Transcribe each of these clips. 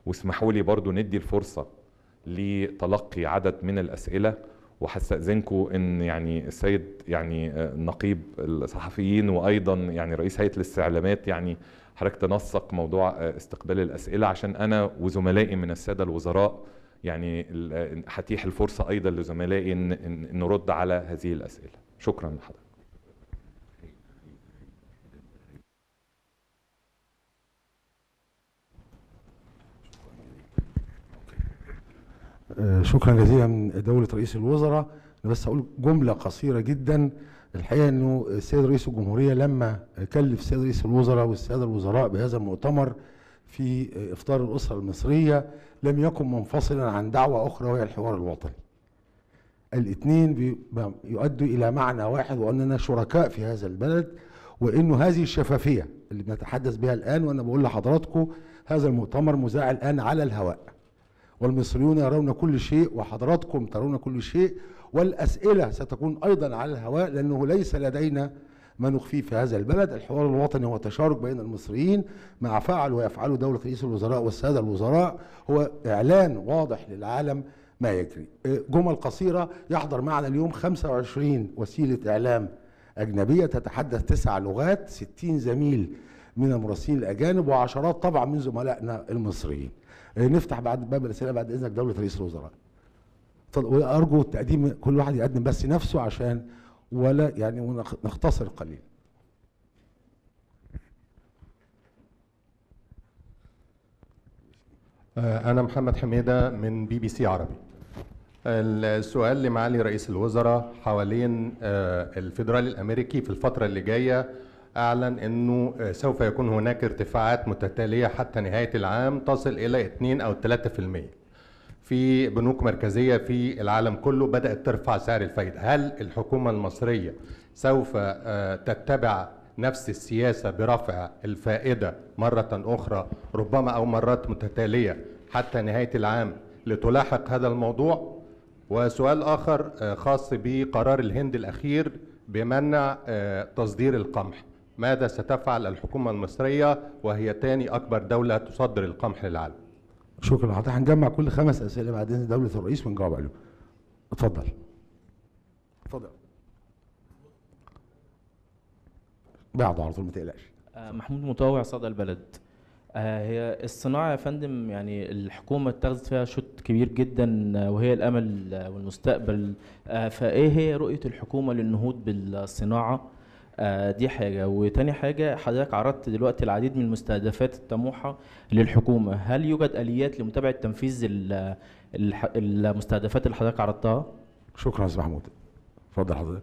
واسمحوا لي برضو ندي الفرصة لتلقي عدد من الأسئلة وهستأذنكم ان يعني السيد يعني نقيب الصحفيين وايضا يعني رئيس هيئه الاستعلامات يعني حضرتك تنسق موضوع استقبال الاسئله عشان انا وزملائي من الساده الوزراء يعني هتيح الفرصه ايضا لزملائي ان نرد على هذه الاسئله شكرا لحضرتك شكرا جزيلا من دولة رئيس الوزراء أنا بس أقول جملة قصيرة جدا الحقيقة أنه السيد رئيس الجمهورية لما كلف السيد رئيس الوزراء والسادة الوزراء بهذا المؤتمر في إفطار الأسرة المصرية لم يكن منفصلا عن دعوة أخرى وهي الحوار الوطني الاثنين يؤدوا إلى معنى واحد وأننا شركاء في هذا البلد وأنه هذه الشفافية اللي بنتحدث بها الآن وأنا بقول لحضراتكم هذا المؤتمر مذاع الآن على الهواء والمصريون يرون كل شيء وحضراتكم ترون كل شيء والأسئلة ستكون أيضا على الهواء لأنه ليس لدينا ما نخفيه في هذا البلد الحوار الوطني هو تشارك بين المصريين مع فعل ويفعله دولة رئيس الوزراء والسادة الوزراء هو إعلان واضح للعالم ما يجري جمل قصيرة يحضر معنا اليوم 25 وسيلة إعلام أجنبية تتحدث تسع لغات 60 زميل من المراسلين الأجانب وعشرات طبعا من زملائنا المصريين نفتح بعد باب الاسئله بعد اذنك دوله رئيس الوزراء وارجو تقديم كل واحد يقدم بس نفسه عشان ولا يعني نختصر قليلا انا محمد حميده من بي بي سي عربي السؤال لمعالي رئيس الوزراء حوالين الفيدرالي الامريكي في الفتره اللي جايه أعلن أنه سوف يكون هناك ارتفاعات متتالية حتى نهاية العام تصل إلى 2 أو 3% في بنوك مركزية في العالم كله بدأت ترفع سعر الفايدة هل الحكومة المصرية سوف تتبع نفس السياسة برفع الفائدة مرة أخرى ربما أو مرات متتالية حتى نهاية العام لتلاحق هذا الموضوع وسؤال آخر خاص بقرار الهند الأخير بمنع تصدير القمح ماذا ستفعل الحكومة المصرية وهي تاني أكبر دولة تصدر القمح للعالم شكرا حضرتك هنجمع كل خمس أسئلة بعدين دولة الرئيس ونجاوب عليهم اتفضل اتفضل بعد على طول ما تقلقش محمود مطاوع صدى البلد هي الصناعة يا فندم يعني الحكومة اتخذت فيها شوط كبير جدا وهي الأمل والمستقبل فإيه هي رؤية الحكومة للنهوض بالصناعة دي حاجة وتاني حاجة حضرتك عرضت دلوقتي العديد من المستهدفات الطموحة للحكومة هل يوجد آليات لمتابعة تنفيذ المستهدفات اللي حضرتك عرضتها؟ شكرا يا محمود اتفضل حضرتك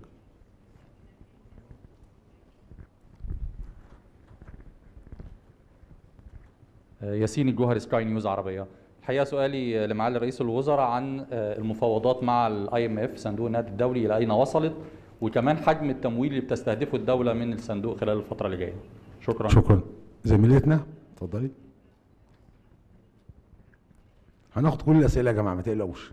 ياسين الجوهري سكاي نيوز عربيه الحقيقه سؤالي لمعالي رئيس الوزراء عن المفاوضات مع الاي ام اف صندوق النقد الدولي الى اين وصلت وكمان حجم التمويل اللي بتستهدفه الدوله من الصندوق خلال الفتره اللي جايه شكرا شكرا زميلتنا اتفضلي هناخد كل الاسئله يا جماعه ما تقلقوش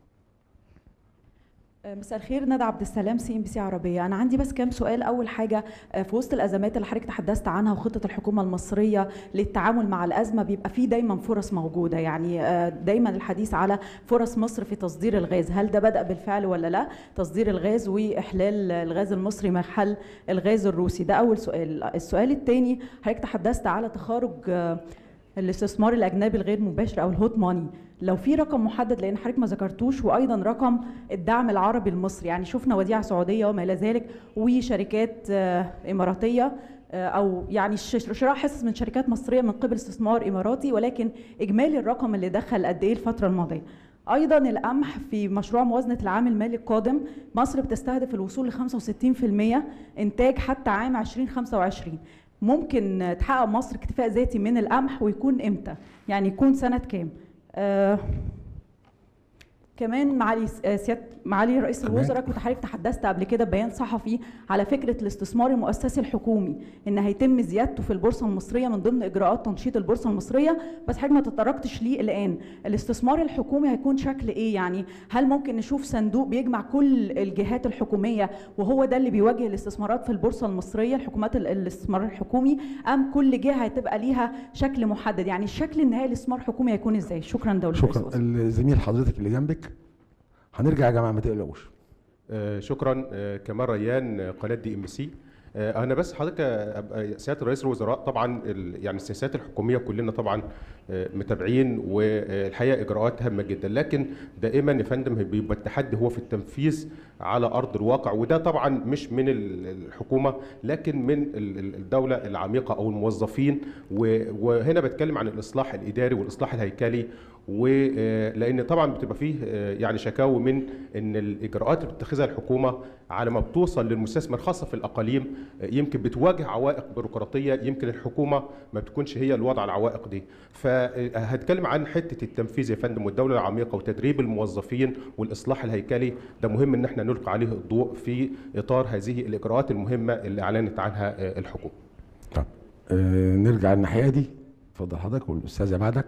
مساء الخير ندى عبد السلام سي ام بي سي عربيه انا عندي بس كام سؤال اول حاجه في وسط الازمات اللي حضرتك تحدثت عنها وخطه الحكومه المصريه للتعامل مع الازمه بيبقى في دايما فرص موجوده يعني دايما الحديث على فرص مصر في تصدير الغاز هل ده بدا بالفعل ولا لا تصدير الغاز واحلال الغاز المصري محل الغاز الروسي ده اول سؤال السؤال الثاني حضرتك تحدثت على تخارج الاستثمار الاجنبي الغير مباشر او الهوت ماني لو في رقم محدد لان حضرتك ما ذكرتوش وايضا رقم الدعم العربي المصري يعني شفنا وديعه سعوديه وما الى ذلك وشركات اماراتيه او يعني شراء حصص من شركات مصريه من قبل استثمار اماراتي ولكن اجمالي الرقم اللي دخل قد ايه الفتره الماضيه ايضا القمح في مشروع موازنه العام المالي القادم مصر بتستهدف الوصول ل 65% انتاج حتى عام 2025 ممكن تحقق مصر اكتفاء ذاتي من القمح ويكون امتى يعني يكون سنه كام آه كمان معالي آه، سياده معالي رئيس تمام. الوزراء كنت حضرتك تحدثت قبل كده ببيان صحفي على فكره الاستثمار المؤسسي الحكومي ان هيتم زيادته في البورصه المصريه من ضمن اجراءات تنشيط البورصه المصريه بس حضرتك ما تطرقتش ليه الان الاستثمار الحكومي هيكون شكل ايه يعني هل ممكن نشوف صندوق بيجمع كل الجهات الحكوميه وهو ده اللي بيواجه الاستثمارات في البورصه المصريه الحكومات ال- الاستثمار الحكومي ام كل جهه هتبقى ليها شكل محدد يعني الشكل النهائي للاستثمار الحكومي هيكون ازاي شكرا دوله رئيس شكرا الوزراء. الزميل حضرتك اللي جنبك هنرجع يا جماعه ما تقلقوش آه، شكرا آه، كمال ريان آه، قناه دي ام سي انا بس حضرتك آه، أبقى سياده رئيس الوزراء طبعا ال- يعني السياسات الحكوميه كلنا طبعا آه، متابعين والحقيقه اجراءات هامه جدا لكن دائما يا فندم بيبقى التحدي هو في التنفيذ على ارض الواقع وده طبعا مش من ال- الحكومه لكن من ال- ال- الدوله العميقه او الموظفين و- وهنا بتكلم عن الاصلاح الاداري والاصلاح الهيكلي ولان طبعا بتبقى فيه آه، يعني شكاوى من ان الاجراءات اللي بتتخذها الحكومه على ما بتوصل للمستثمر خاصه في الاقاليم آه، يمكن بتواجه عوائق بيروقراطيه يمكن الحكومه ما بتكونش هي اللي وضع العوائق دي فهتكلم عن حته التنفيذ يا فندم والدوله العميقه وتدريب الموظفين والاصلاح الهيكلي ده مهم ان احنا نلقي عليه الضوء في اطار هذه الاجراءات المهمه اللي اعلنت عنها آه، الحكومه طب آه نرجع الناحيه دي اتفضل حضرتك والاستاذه بعدك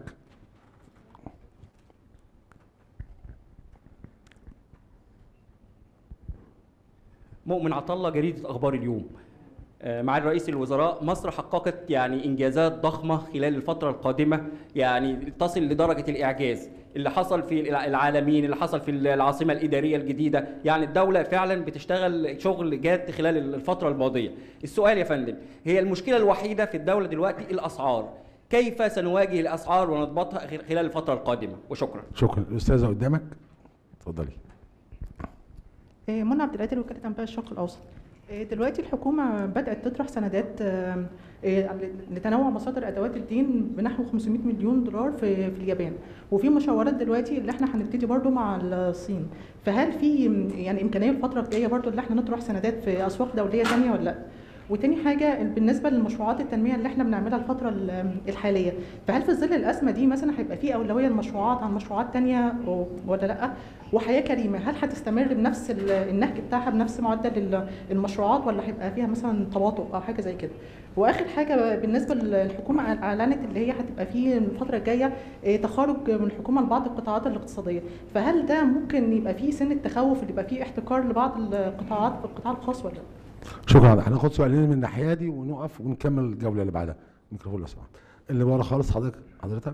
مؤمن عطله جريده اخبار اليوم آه، معالي رئيس الوزراء مصر حققت يعني انجازات ضخمه خلال الفتره القادمه يعني تصل لدرجه الاعجاز اللي حصل في الع- العالمين اللي حصل في العاصمه الاداريه الجديده يعني الدوله فعلا بتشتغل شغل جاد خلال الفتره الماضيه السؤال يا فندم هي المشكله الوحيده في الدوله دلوقتي الاسعار كيف سنواجه الاسعار ونضبطها خلال الفتره القادمه وشكرا شكرا الاستاذه قدامك اتفضلي آه، منى عبد القادر وكاله انباء الشرق الاوسط آه، دلوقتي الحكومه بدات تطرح سندات آه، آه، لتنوع مصادر ادوات الدين بنحو 500 مليون دولار في في اليابان وفي مشاورات دلوقتي اللي احنا هنبتدي برضو مع الصين فهل في يعني امكانيه الفتره الجايه برضو اللي احنا نطرح سندات في اسواق دوليه ثانيه ولا لا وتاني حاجة بالنسبة للمشروعات التنمية اللي احنا بنعملها الفترة ال- الحالية فهل في ظل الأزمة دي مثلا هيبقى في أولوية لمشروعات عن مشروعات تانية و- ولا لأ؟ وحياة كريمة هل هتستمر بنفس ال- النهج بتاعها بنفس معدل ال- المشروعات ولا هيبقى فيها مثلا تباطؤ أو حاجة زي كده؟ وآخر حاجة بالنسبة للحكومة أعلنت اللي هي هتبقى في الفترة الجاية إيه، تخارج من الحكومة لبعض القطاعات الاقتصادية فهل ده ممكن يبقى فيه سن التخوف اللي يبقى فيه احتكار لبعض القطاعات في القطاع الخاص ولا لأ؟ شكرا هناخد سؤالين من الناحيه دي ونقف ونكمل الجوله اللي بعدها الميكروفون لو سمحت اللي ورا خالص حضرتك حضرتك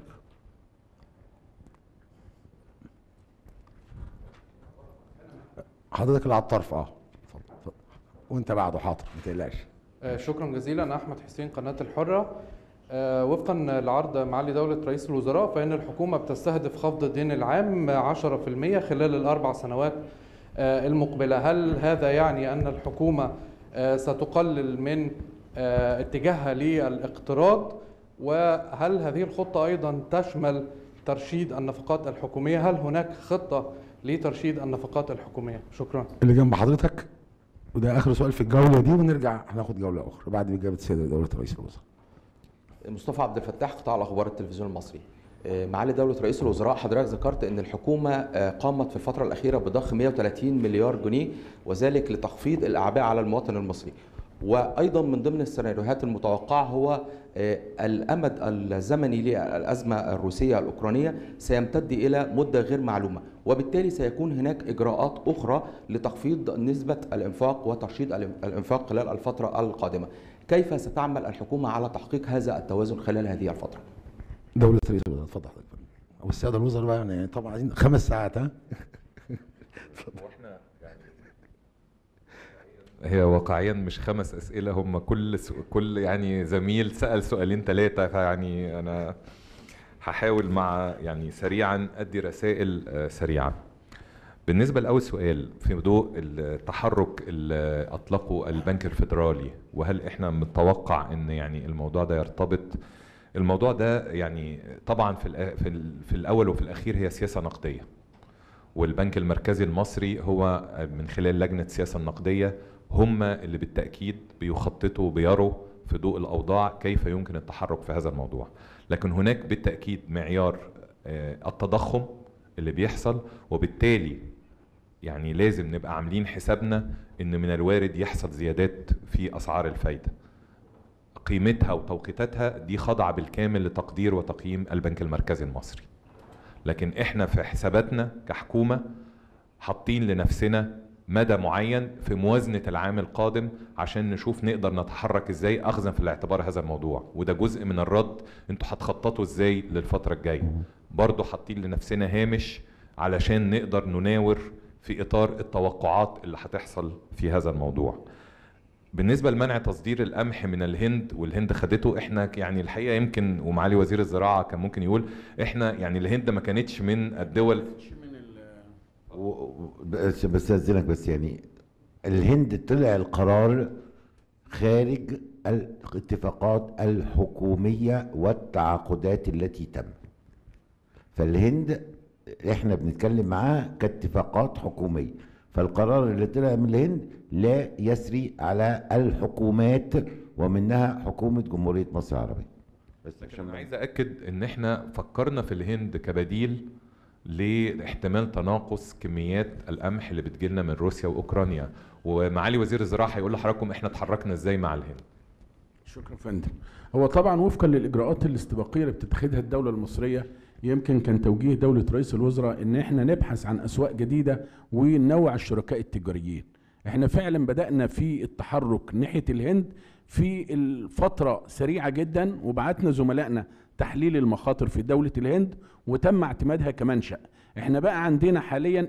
حضرتك اللي على الطرف اه اتفضل اتفضل. وانت بعده حاضر ما تقلقش آه، شكرا جزيلا أنا احمد حسين قناه الحره آه، وفقا لعرض معالي دوله رئيس الوزراء فان الحكومه بتستهدف خفض الدين العام 10% خلال الاربع سنوات آه، المقبله هل هذا يعني ان الحكومه آه، ستقلل من آه، اتجاهها للاقتراض وهل هذه الخطه ايضا تشمل ترشيد النفقات الحكوميه هل هناك خطه لترشيد النفقات الحكوميه شكرا اللي جنب حضرتك وده اخر سؤال في الجوله دي ونرجع هناخد جوله اخرى بعد اجابه السيد دوله رئيس الوزراء مصطفى عبد الفتاح قطاع الاخبار التلفزيون المصري آه، معالي دولة رئيس الوزراء حضرتك ذكرت ان الحكومة آه، قامت في الفترة الأخيرة بضخ 130 مليار جنيه وذلك لتخفيض الأعباء على المواطن المصري وأيضا من ضمن السيناريوهات المتوقعة هو آه، الأمد الزمني للأزمة الروسية الأوكرانية سيمتد إلى مدة غير معلومة وبالتالي سيكون هناك إجراءات أخرى لتخفيض نسبة الإنفاق وترشيد الإنفاق خلال الفترة القادمة كيف ستعمل الحكومة على تحقيق هذا التوازن خلال هذه الفترة؟ دوله رئيس الوزراء اتفضل حضرتك او الساده الوزراء بقى يعني طبعا عايزين خمس ساعات ها هي واقعيا مش خمس اسئله هم كل سو... كل يعني زميل سال سؤالين ثلاثه فيعني انا هحاول مع يعني سريعا ادي رسائل آه، سريعه بالنسبه لاول سؤال في ضوء التحرك اللي اطلقه البنك الفيدرالي وهل احنا متوقع ان يعني الموضوع ده يرتبط الموضوع ده يعني طبعا في الأ- في, ال- في الاول وفي الاخير هي سياسه نقديه والبنك المركزي المصري هو من خلال لجنه السياسه النقديه هم اللي بالتاكيد بيخططوا وبيروا في ضوء الاوضاع كيف يمكن التحرك في هذا الموضوع لكن هناك بالتاكيد معيار آه، التضخم اللي بيحصل وبالتالي يعني لازم نبقى عاملين حسابنا ان من الوارد يحصل زيادات في اسعار الفايده قيمتها وتوقيتاتها دي خاضعه بالكامل لتقدير وتقييم البنك المركزي المصري لكن احنا في حساباتنا كحكومه حاطين لنفسنا مدى معين في موازنة العام القادم عشان نشوف نقدر نتحرك ازاي اخذا في الاعتبار هذا الموضوع وده جزء من الرد انتوا هتخططوا ازاي للفترة الجاية برضو حاطين لنفسنا هامش علشان نقدر نناور في اطار التوقعات اللي هتحصل في هذا الموضوع بالنسبة لمنع تصدير القمح من الهند والهند خدته احنا يعني الحقيقة يمكن ومعالي وزير الزراعة كان ممكن يقول احنا يعني الهند ما كانتش من الدول بس بس استاذنك بس يعني الهند طلع القرار خارج الاتفاقات الحكوميه والتعاقدات التي تم فالهند احنا بنتكلم معاها كاتفاقات حكوميه فالقرار اللي طلع من الهند لا يسري على الحكومات ومنها حكومه جمهوريه مصر العربيه بس عشان عايز اكد ان احنا فكرنا في الهند كبديل لاحتمال تناقص كميات القمح اللي بتجيلنا من روسيا واوكرانيا ومعالي وزير الزراعه هيقول لحضراتكم احنا اتحركنا ازاي مع الهند شكرا فندم هو طبعا وفقا للاجراءات الاستباقيه اللي بتتخذها الدوله المصريه يمكن كان توجيه دوله رئيس الوزراء ان احنا نبحث عن اسواق جديده وننوع الشركاء التجاريين احنا فعلا بدانا في التحرك ناحيه الهند في الفتره سريعه جدا وبعتنا زملائنا تحليل المخاطر في دولة الهند وتم اعتمادها كمنشأ احنا بقى عندنا حاليا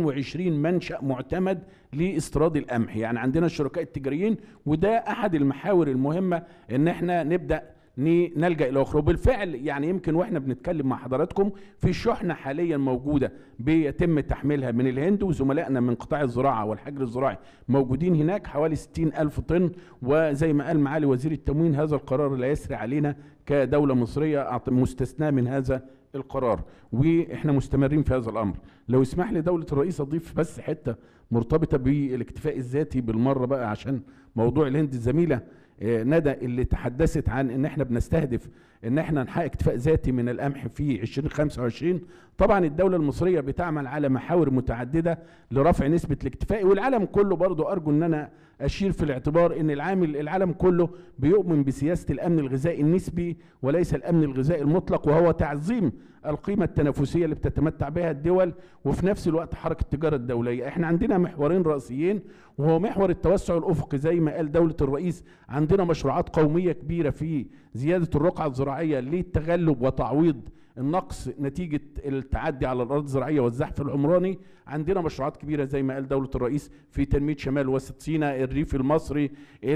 22 منشأ معتمد لاستيراد القمح يعني عندنا الشركاء التجاريين وده احد المحاور المهمة ان احنا نبدأ نلجا الى اخرى وبالفعل يعني يمكن واحنا بنتكلم مع حضراتكم في شحنه حاليا موجوده بيتم تحميلها من الهند وزملائنا من قطاع الزراعه والحجر الزراعي موجودين هناك حوالي 60 الف طن وزي ما قال معالي وزير التموين هذا القرار لا يسري علينا كدوله مصريه مستثناه من هذا القرار واحنا مستمرين في هذا الامر لو يسمح لي دوله الرئيس اضيف بس حته مرتبطه بالاكتفاء الذاتي بالمره بقى عشان موضوع الهند الزميله ندى اللي تحدثت عن ان احنا بنستهدف ان احنا نحقق اكتفاء ذاتي من القمح في 2025 طبعا الدوله المصريه بتعمل على محاور متعدده لرفع نسبه الاكتفاء والعالم كله برضو ارجو ان انا اشير في الاعتبار ان العامل العالم كله بيؤمن بسياسه الامن الغذائي النسبي وليس الامن الغذائي المطلق وهو تعظيم القيمه التنافسيه اللي بتتمتع بها الدول وفي نفس الوقت حركه التجاره الدوليه احنا عندنا محورين رئيسيين وهو محور التوسع الافقي زي ما قال دوله الرئيس عندنا مشروعات قوميه كبيره في زياده الرقعه الزراعيه للتغلب وتعويض النقص نتيجة التعدي على الأرض الزراعية والزحف العمراني عندنا مشروعات كبيرة زي ما قال دولة الرئيس في تنمية شمال وسط سيناء الريف المصري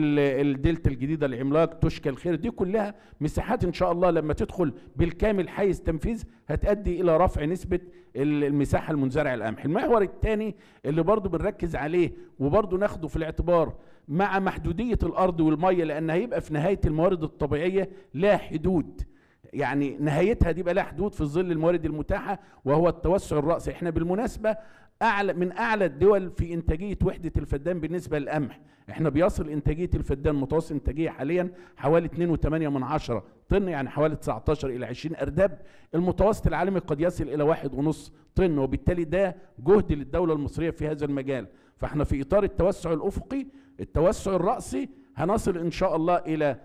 الدلتا الجديدة العملاق تشكى الخير دي كلها مساحات إن شاء الله لما تدخل بالكامل حيز تنفيذ هتؤدي إلى رفع نسبة المساحة المنزرعة القمح المحور الثاني اللي برضو بنركز عليه وبرضو ناخده في الاعتبار مع محدودية الأرض والمية لأن هيبقى في نهاية الموارد الطبيعية لا حدود يعني نهايتها دي بقى لها حدود في ظل الموارد المتاحه وهو التوسع الراسي احنا بالمناسبه اعلى من اعلى الدول في انتاجيه وحده الفدان بالنسبه للقمح احنا بيصل انتاجيه الفدان متوسط انتاجيه حاليا حوالي 2.8 من عشرة طن يعني حوالي 19 الى 20 ارداب المتوسط العالمي قد يصل الى واحد ونص طن وبالتالي ده جهد للدوله المصريه في هذا المجال فاحنا في اطار التوسع الافقي التوسع الراسي هنصل ان شاء الله الى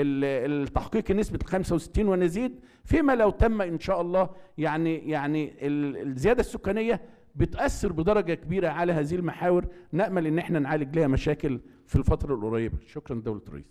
التحقيق نسبة ال 65 ونزيد فيما لو تم إن شاء الله يعني يعني الزيادة السكانية بتأثر بدرجة كبيرة على هذه المحاور نأمل إن احنا نعالج لها مشاكل في الفترة القريبة شكرا دولة الرئيس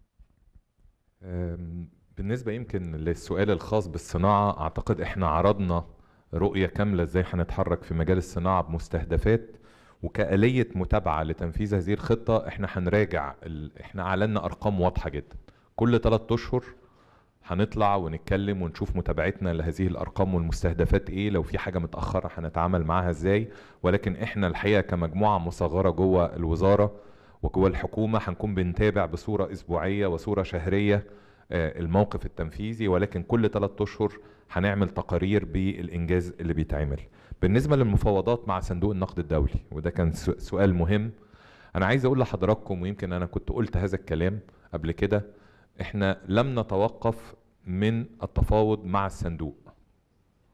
بالنسبة يمكن للسؤال الخاص بالصناعة أعتقد احنا عرضنا رؤية كاملة ازاي هنتحرك في مجال الصناعة بمستهدفات وكآلية متابعة لتنفيذ هذه الخطة احنا هنراجع ال... احنا اعلنا ارقام واضحة جدا كل ثلاثة اشهر هنطلع ونتكلم ونشوف متابعتنا لهذه الارقام والمستهدفات ايه لو في حاجة متأخرة هنتعامل معاها ازاي ولكن احنا الحقيقة كمجموعة مصغرة جوه الوزارة وجوه الحكومة هنكون بنتابع بصورة اسبوعية وصورة شهرية الموقف التنفيذي ولكن كل ثلاثة اشهر هنعمل تقارير بالانجاز اللي بيتعمل بالنسبه للمفاوضات مع صندوق النقد الدولي وده كان سؤال مهم انا عايز اقول لحضراتكم ويمكن انا كنت قلت هذا الكلام قبل كده احنا لم نتوقف من التفاوض مع الصندوق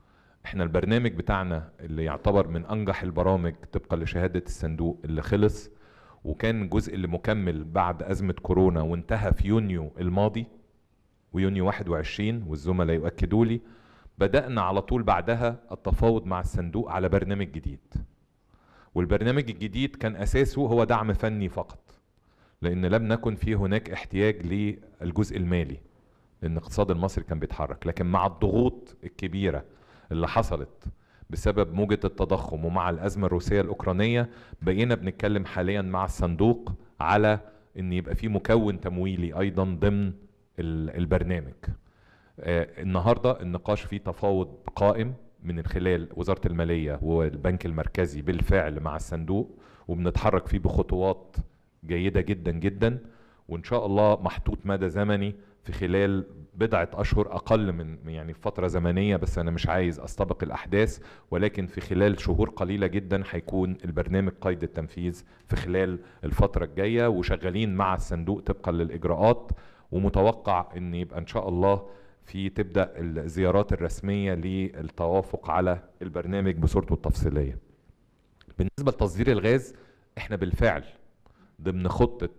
احنا البرنامج بتاعنا اللي يعتبر من انجح البرامج طبقا لشهاده الصندوق اللي خلص وكان الجزء اللي مكمل بعد ازمه كورونا وانتهى في يونيو الماضي ويونيو 21 والزملاء يؤكدوا لي بدانا على طول بعدها التفاوض مع الصندوق على برنامج جديد والبرنامج الجديد كان اساسه هو دعم فني فقط لان لم نكن في هناك احتياج للجزء المالي لان الاقتصاد المصري كان بيتحرك لكن مع الضغوط الكبيره اللي حصلت بسبب موجة التضخم ومع الأزمة الروسية الأوكرانية بقينا بنتكلم حاليا مع الصندوق على أن يبقى في مكون تمويلي أيضا ضمن ال- البرنامج آه، النهاردة النقاش فيه تفاوض قائم من خلال وزارة المالية والبنك المركزي بالفعل مع الصندوق وبنتحرك فيه بخطوات جيدة جدا جدا وإن شاء الله محطوط مدى زمني في خلال بضعة أشهر أقل من من يعني فترة زمنية بس أنا مش عايز أستبق الأحداث ولكن في خلال شهور قليلة جدا هيكون البرنامج قيد التنفيذ في خلال الفترة الجاية وشغالين مع الصندوق طبقا للإجراءات ومتوقع أن يبقى إن شاء الله في تبدأ الزيارات الرسمية للتوافق على البرنامج بصورته التفصيلية بالنسبة لتصدير الغاز احنا بالفعل ضمن خطة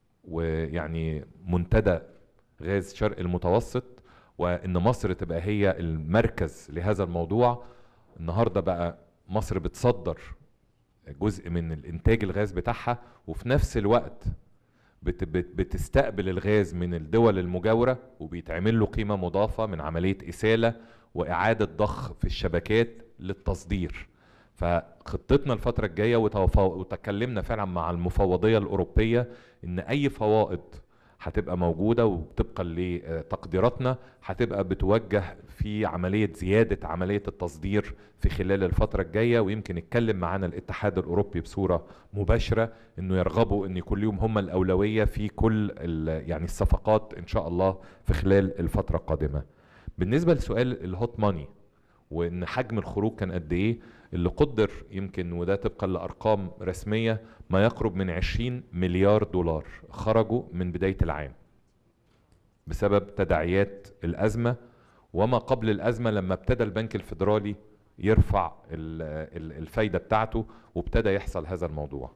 ويعني منتدى غاز شرق المتوسط وان مصر تبقى هي المركز لهذا الموضوع النهارده بقى مصر بتصدر جزء من الانتاج الغاز بتاعها وفي نفس الوقت بت بت بتستقبل الغاز من الدول المجاورة وبيتعمل له قيمة مضافة من عملية إسالة وإعادة ضخ في الشبكات للتصدير فخطتنا الفترة الجاية وتوفا- وتكلمنا فعلا مع المفوضية الأوروبية إن أي فوائد هتبقى موجودة وطبقا لتقديراتنا هتبقى بتوجه في عملية زيادة عملية التصدير في خلال الفترة الجاية ويمكن يتكلم معانا الاتحاد الأوروبي بصورة مباشرة إنه يرغبوا إن يكون لهم هم الأولوية في كل ال- يعني الصفقات إن شاء الله في خلال الفترة القادمة بالنسبة لسؤال الهوت ماني وان حجم الخروج كان قد ايه اللي قدر يمكن وده طبقا لارقام رسميه ما يقرب من 20 مليار دولار خرجوا من بدايه العام بسبب تداعيات الازمه وما قبل الازمه لما ابتدى البنك الفيدرالي يرفع ال- ال- الفايده بتاعته وابتدى يحصل هذا الموضوع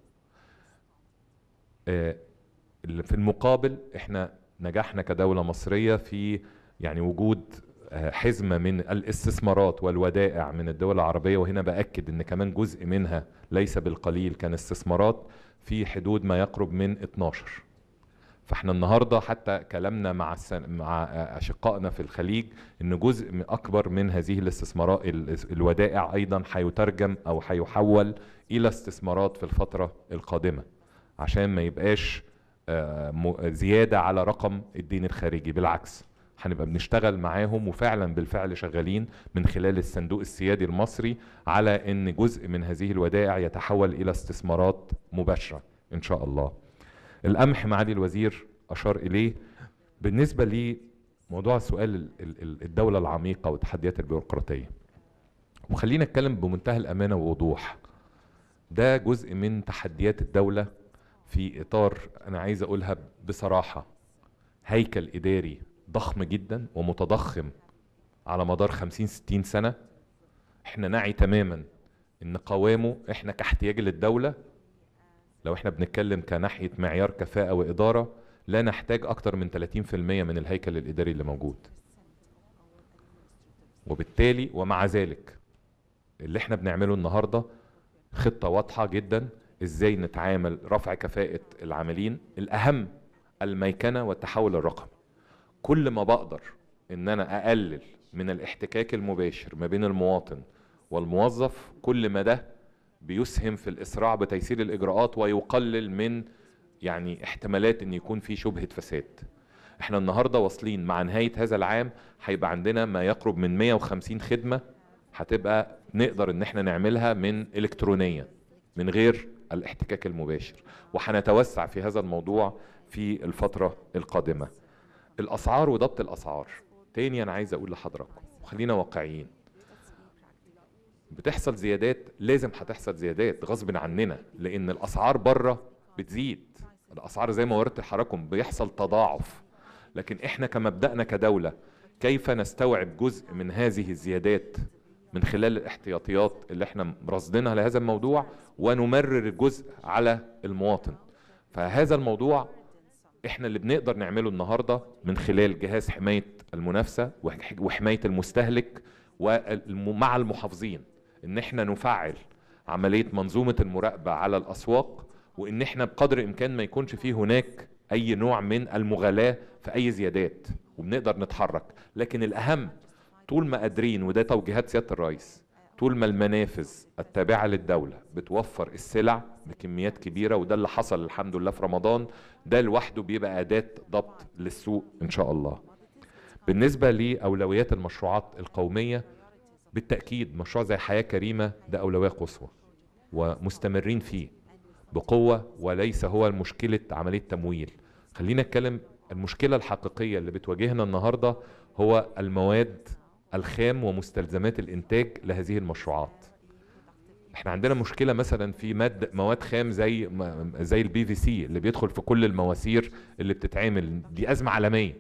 آه، اللي في المقابل احنا نجحنا كدولة مصرية في يعني وجود آه، حزمة من الاستثمارات والودائع من الدول العربية وهنا بأكد ان كمان جزء منها ليس بالقليل كان استثمارات في حدود ما يقرب من 12 فاحنا النهارده حتى كلامنا مع السن... مع آه، اشقائنا في الخليج ان جزء من اكبر من هذه الاستثمارات ال- الودائع ايضا هيترجم او هيحول الى استثمارات في الفتره القادمه عشان ما يبقاش آه، م- زياده على رقم الدين الخارجي بالعكس هنبقى بنشتغل معاهم وفعلا بالفعل شغالين من خلال الصندوق السيادي المصري على ان جزء من هذه الودائع يتحول الى استثمارات مباشره ان شاء الله. القمح معالي الوزير اشار اليه بالنسبه لموضوع سؤال ال- ال- ال- الدوله العميقه والتحديات البيروقراطيه. وخلينا نتكلم بمنتهى الامانه ووضوح. ده جزء من تحديات الدوله في اطار انا عايز اقولها بصراحه هيكل اداري ضخم جدا ومتضخم على مدار 50 60 سنه احنا نعي تماما ان قوامه احنا كاحتياج للدوله لو احنا بنتكلم كناحيه معيار كفاءه واداره لا نحتاج اكتر من 30% من الهيكل الاداري اللي موجود وبالتالي ومع ذلك اللي احنا بنعمله النهارده خطه واضحه جدا ازاي نتعامل رفع كفاءه العاملين الاهم الميكنه والتحول الرقمي كل ما بقدر ان انا اقلل من الاحتكاك المباشر ما بين المواطن والموظف كل ما ده بيسهم في الاسراع بتيسير الاجراءات ويقلل من يعني احتمالات ان يكون في شبهه فساد احنا النهارده واصلين مع نهايه هذا العام هيبقى عندنا ما يقرب من 150 خدمه هتبقى نقدر ان احنا نعملها من الكترونيا من غير الاحتكاك المباشر وهنتوسع في هذا الموضوع في الفتره القادمه الاسعار وضبط الاسعار تاني انا عايز اقول لحضراتكم خلينا واقعيين بتحصل زيادات لازم هتحصل زيادات غصب عننا لان الاسعار بره بتزيد الاسعار زي ما وردت لحضراتكم بيحصل تضاعف لكن احنا كمبدأنا كدولة كيف نستوعب جزء من هذه الزيادات من خلال الاحتياطيات اللي احنا راصدينها لهذا الموضوع ونمرر الجزء على المواطن فهذا الموضوع احنا اللي بنقدر نعمله النهارده من خلال جهاز حمايه المنافسه وح- وحمايه المستهلك ومع المحافظين ان احنا نفعل عمليه منظومه المراقبه على الاسواق وان احنا بقدر الامكان ما يكونش فيه هناك اي نوع من المغالاه في اي زيادات وبنقدر نتحرك لكن الاهم طول ما قادرين وده توجيهات سياده الرئيس طول ما المنافذ التابعه للدوله بتوفر السلع بكميات كبيره وده اللي حصل الحمد لله في رمضان ده لوحده بيبقى اداه ضبط للسوق ان شاء الله. بالنسبه لاولويات المشروعات القوميه بالتاكيد مشروع زي حياه كريمه ده اولويه قصوى ومستمرين فيه بقوه وليس هو مشكله عمليه تمويل. خلينا نتكلم المشكله الحقيقيه اللي بتواجهنا النهارده هو المواد الخام ومستلزمات الانتاج لهذه المشروعات. احنا عندنا مشكله مثلا في ماد مواد خام زي ما- زي البي في سي اللي بيدخل في كل المواسير اللي بتتعمل دي ازمه عالميه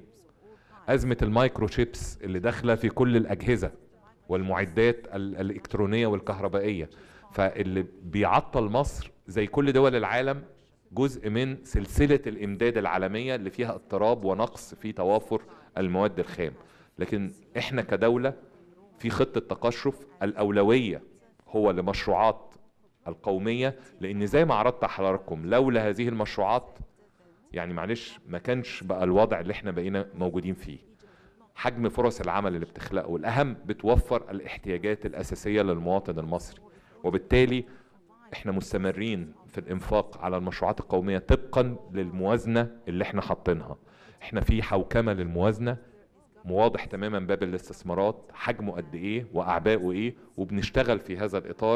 ازمه المايكرو شيبس اللي داخله في كل الاجهزه والمعدات ال- الالكترونيه والكهربائيه فاللي بيعطل مصر زي كل دول العالم جزء من سلسله الامداد العالميه اللي فيها اضطراب ونقص في توافر المواد الخام لكن احنا كدوله في خطه تقشف الاولويه هو لمشروعات القوميه لان زي ما عرضت على حضراتكم لولا هذه المشروعات يعني معلش ما كانش بقى الوضع اللي احنا بقينا موجودين فيه حجم فرص العمل اللي بتخلقه والاهم بتوفر الاحتياجات الاساسيه للمواطن المصري وبالتالي احنا مستمرين في الانفاق على المشروعات القوميه طبقا للموازنه اللي احنا حاطينها احنا في حوكمه للموازنه واضح تماما باب الاستثمارات حجمه قد ايه واعباؤه ايه وبنشتغل في هذا الاطار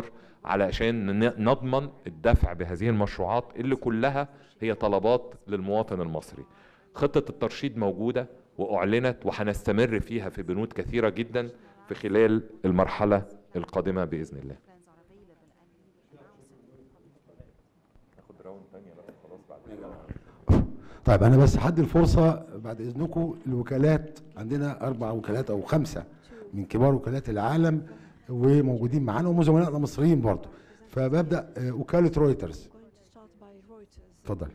علشان ن- نضمن الدفع بهذه المشروعات اللي كلها هي طلبات للمواطن المصري خطة الترشيد موجودة وأعلنت وهنستمر فيها في بنود كثيرة جدا في خلال المرحلة القادمة بإذن الله طيب انا بس هدي الفرصه بعد اذنكم الوكالات عندنا اربع وكالات او خمسه من كبار وكالات العالم وموجودين معانا وزملائنا مصريين برضه فببدا آه، وكاله رويترز اتفضل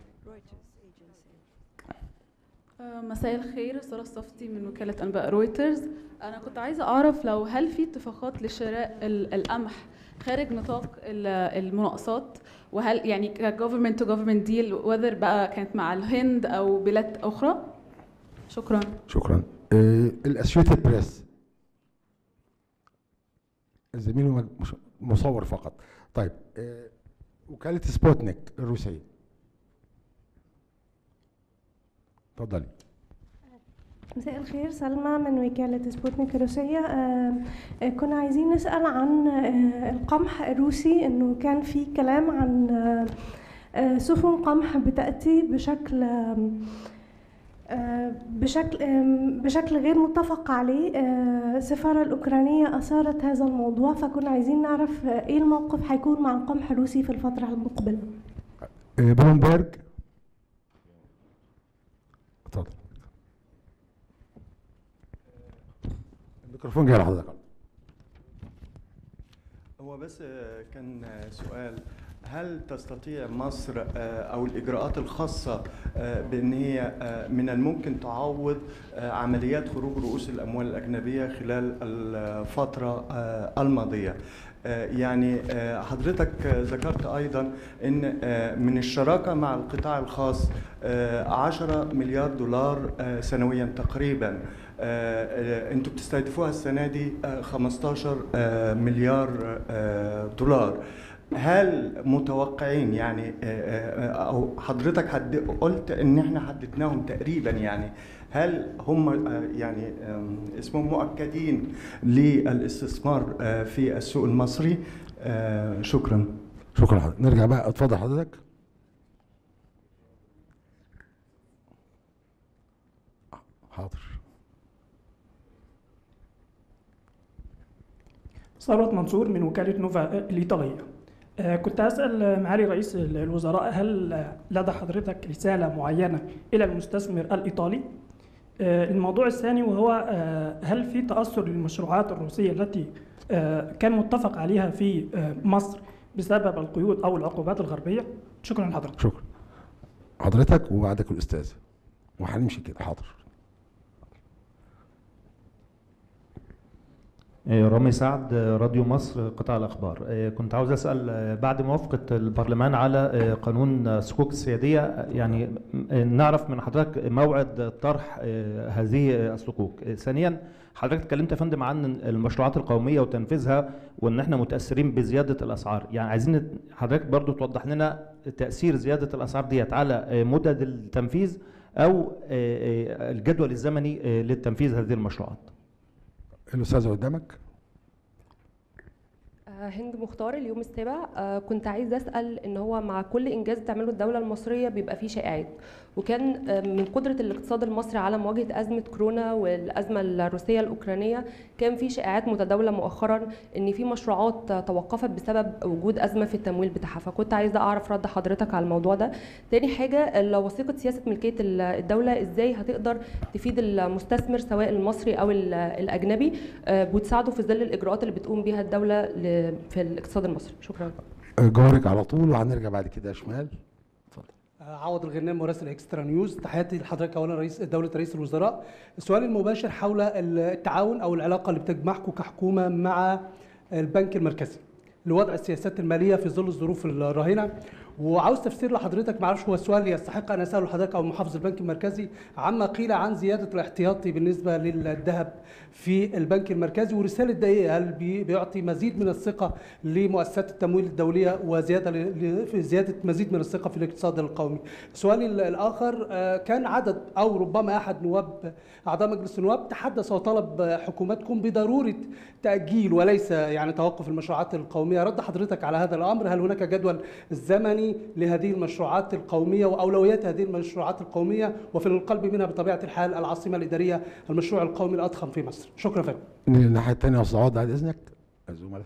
آه، مساء الخير سارة الصفتي من وكالة أنباء رويترز أنا كنت عايزة أعرف لو هل في اتفاقات لشراء ال- القمح خارج نطاق ال- المناقصات وهل يعني كجوفرمنت تو جوفرمنت ديل وذر بقى كانت مع الهند أو بلاد أخرى شكرا شكرا آه، الاسويتد بريس الزميل هو مش- مصور فقط طيب آه، وكاله سبوتنيك الروسيه اتفضلي مساء الخير سلمى من وكالة سبوتنيك الروسية آه، آه، كنا عايزين نسأل عن آه، القمح الروسي إنه كان في كلام عن آه، آه، سفن قمح بتأتي بشكل آم، آه، بشكل آم، بشكل غير متفق عليه آه، السفارة الأوكرانية أثارت هذا الموضوع فكنا عايزين نعرف آه، إيه الموقف هيكون مع القمح الروسي في الفترة المقبلة آه، بلومبرج اتفضل الميكروفون جاي لحضرتك هو بس آه، كان آه، سؤال هل تستطيع مصر آه، او الاجراءات الخاصه آه، بان هي آه، من الممكن تعوض آه، عمليات خروج رؤوس الاموال الاجنبيه خلال الفتره آه، الماضيه آه، يعني آه، حضرتك آه، ذكرت ايضا ان آه، من الشراكه مع القطاع الخاص آه، 10 مليار دولار آه، سنويا تقريبا آه، آه، انتوا بتستهدفوها السنه دي آه، 15 آه، مليار آه، دولار هل متوقعين يعني آه، آه، او حضرتك حد قلت ان احنا حددناهم تقريبا يعني هل هم آه، يعني آم، اسمهم مؤكدين للاستثمار آه، في السوق المصري آه، شكرا شكرا حضرتك نرجع بقى اتفضل حضرتك حاضر ثروت منصور من وكالة نوفا الإيطالية آه، كنت أسأل معالي رئيس الوزراء هل لدى حضرتك رسالة معينة إلى المستثمر الإيطالي آه، الموضوع الثاني وهو آه، هل في تأثر للمشروعات الروسية التي آه، كان متفق عليها في آه، مصر بسبب القيود أو العقوبات الغربية؟ شكرا لحضرتك. شكرا حضرتك وبعدك الاستاذ وهنمشي كده حاضر آه، رامي سعد آه، راديو مصر قطاع الأخبار آه، كنت عاوز أسأل آه، بعد موافقة البرلمان على آه، قانون آه، صكوك السيادية آه، يعني آه، نعرف من حضرتك موعد طرح آه، هذه آه، الصكوك آه، ثانيا حضرتك اتكلمت يا فندم عن المشروعات القومية وتنفيذها وان احنا متأثرين بزيادة الأسعار يعني عايزين حضرتك برضو توضح لنا تأثير زيادة الأسعار ديت على آه، مدد التنفيذ أو آه، آه، الجدول الزمني آه، للتنفيذ هذه المشروعات الاستاذ قدامك آه، هند مختار اليوم السابع آه، كنت عايزه اسال ان هو مع كل انجاز بتعمله الدوله المصريه بيبقى فيه شائعات وكان آه، من قدره الاقتصاد المصري على مواجهه ازمه كورونا والازمه الروسيه الاوكرانيه كان في شائعات متداوله مؤخرا ان في مشروعات آه، توقفت بسبب وجود ازمه في التمويل بتاعها فكنت عايزه اعرف رد حضرتك على الموضوع ده تاني حاجه ال- وثيقه سياسه ملكيه ال- الدوله ازاي هتقدر تفيد المستثمر سواء المصري او ال- الاجنبي آه، وتساعده في ظل الاجراءات اللي بتقوم بيها الدوله ل- في الاقتصاد المصري شكرا جارك على طول وهنرجع بعد كده شمال عوض الغنام مراسل اكسترا نيوز تحياتي لحضرتك اولا رئيس دوله رئيس الوزراء السؤال المباشر حول التعاون او العلاقه اللي بتجمعكم كحكومه مع البنك المركزي لوضع السياسات الماليه في ظل الظروف الراهنه وعاوز تفسير لحضرتك معرفش هو السؤال يستحق ان اساله لحضرتك او محافظ البنك المركزي عما قيل عن زياده الاحتياطي بالنسبه للذهب في البنك المركزي ورساله ده ايه هل بي- بيعطي مزيد من الثقه لمؤسسات التمويل الدوليه وزياده ل- ل- زياده مزيد من الثقه في الاقتصاد القومي. سؤالي ال- الاخر آه، كان عدد او ربما احد نواب اعضاء مجلس النواب تحدث وطلب حكومتكم بضروره تاجيل وليس يعني توقف المشروعات القوميه، رد حضرتك على هذا الامر، هل هناك جدول زمني لهذه المشروعات القوميه واولويات هذه المشروعات القوميه وفي القلب منها بطبيعه الحال العاصمه الاداريه المشروع القومي الاضخم في مصر. شكرا فندم. الناحيه الثانيه يا استاذ عوض بعد اذنك الزملاء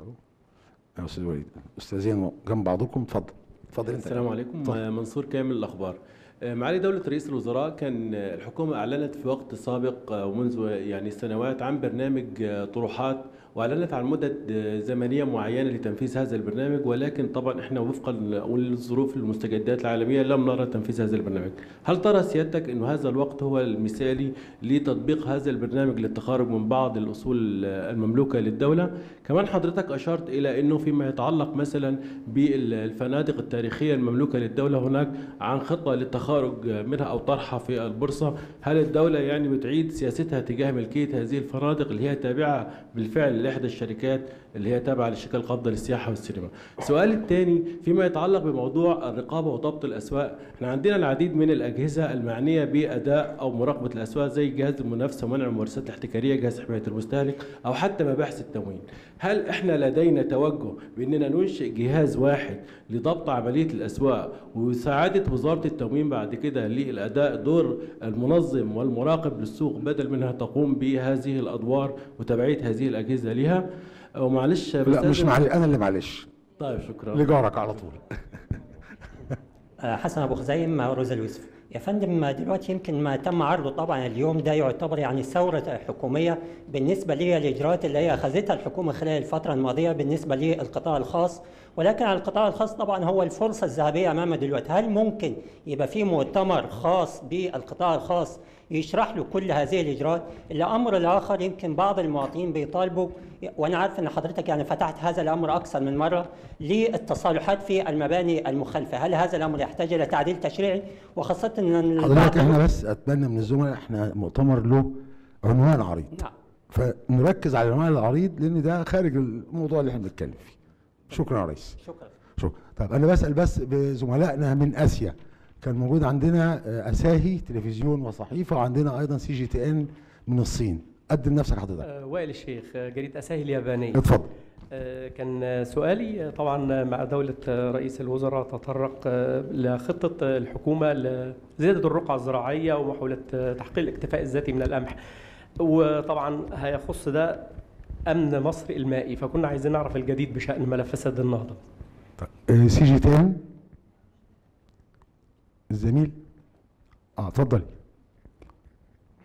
يا استاذ وليد استاذين جنب بعضكم اتفضل اتفضل انت السلام عليكم اتفضل. منصور كامل الاخبار آه، معالي دولة رئيس الوزراء كان آه، الحكومة أعلنت في وقت سابق آه، ومنذ يعني سنوات عن برنامج آه، طروحات وأعلنت عن مدد آه، زمنية معينة لتنفيذ هذا البرنامج ولكن طبعا احنا وفقا للظروف المستجدات العالمية لم نرى تنفيذ هذا البرنامج هل ترى سيادتك أنه هذا الوقت هو المثالي لتطبيق هذا البرنامج للتخارج من بعض الأصول آه، المملوكة للدولة كمان حضرتك أشرت إلى أنه فيما يتعلق مثلا بالفنادق التاريخية المملوكة للدولة هناك عن خطة للتخارج منها أو طرحها في البورصة هل الدولة يعني بتعيد سياستها تجاه ملكية هذه الفنادق اللي هي تابعة بالفعل لإحدى الشركات اللي هي تابعة لشركة القبضة للسياحة والسينما السؤال الثاني فيما يتعلق بموضوع الرقابة وضبط الأسواق احنا عندنا العديد من الأجهزة المعنية بأداء أو مراقبة الأسواق زي جهاز المنافسة ومنع الممارسات الاحتكارية جهاز حماية المستهلك أو حتى مباحث التموين هل احنا لدينا توجه باننا ننشئ جهاز واحد لضبط عمليه الاسواق وسعاده وزاره التموين بعد كده للاداء دور المنظم والمراقب للسوق بدل منها تقوم بهذه الادوار وتبعيه هذه الاجهزه لها ومعلش لا مش بستأذن- معلش انا اللي معلش طيب شكرا لجارك على طول آه، حسن ابو خزايم مع روزا اليوسف يا فندم دلوقتي يمكن ما تم عرضه طبعا اليوم ده يعتبر يعني ثوره حكوميه بالنسبه للاجراءات اللي هي اخذتها الحكومه خلال الفتره الماضيه بالنسبه للقطاع الخاص ولكن على القطاع الخاص طبعا هو الفرصه الذهبيه امامنا دلوقتي هل ممكن يبقى في مؤتمر خاص بالقطاع الخاص يشرح له كل هذه الاجراءات الامر الاخر يمكن بعض المواطنين بيطالبوا وانا عارف ان حضرتك يعني فتحت هذا الامر اكثر من مره للتصالحات في المباني المخالفه هل هذا الامر يحتاج الى تعديل تشريعي وخاصه ان حضرتك البعض- احنا بس اتمنى من الزملاء احنا مؤتمر له عنوان عريض نعم فنركز على العنوان العريض لان ده خارج الموضوع اللي احنا بنتكلم فيه شكرا يا ريس شكرا شكرا طب انا بسال بس بزملائنا من اسيا كان موجود عندنا آه، اساهي تلفزيون وصحيفه وعندنا ايضا سي جي تي ان من الصين قدم نفسك حضرتك آه، وائل الشيخ آه، جريدة أساهي اليابانية اتفضل. آه، كان آه، سؤالي آه، طبعا مع دولة آه، رئيس الوزراء تطرق آه، لخطة آه، الحكومة لزيادة الرقعة الزراعية ومحاولة آه، تحقيق الاكتفاء الذاتي من القمح وطبعا هيخص ده أمن مصر المائي فكنا عايزين نعرف الجديد بشأن ملف سد النهضة آه، سي جي تي ان الزميل اه اتفضل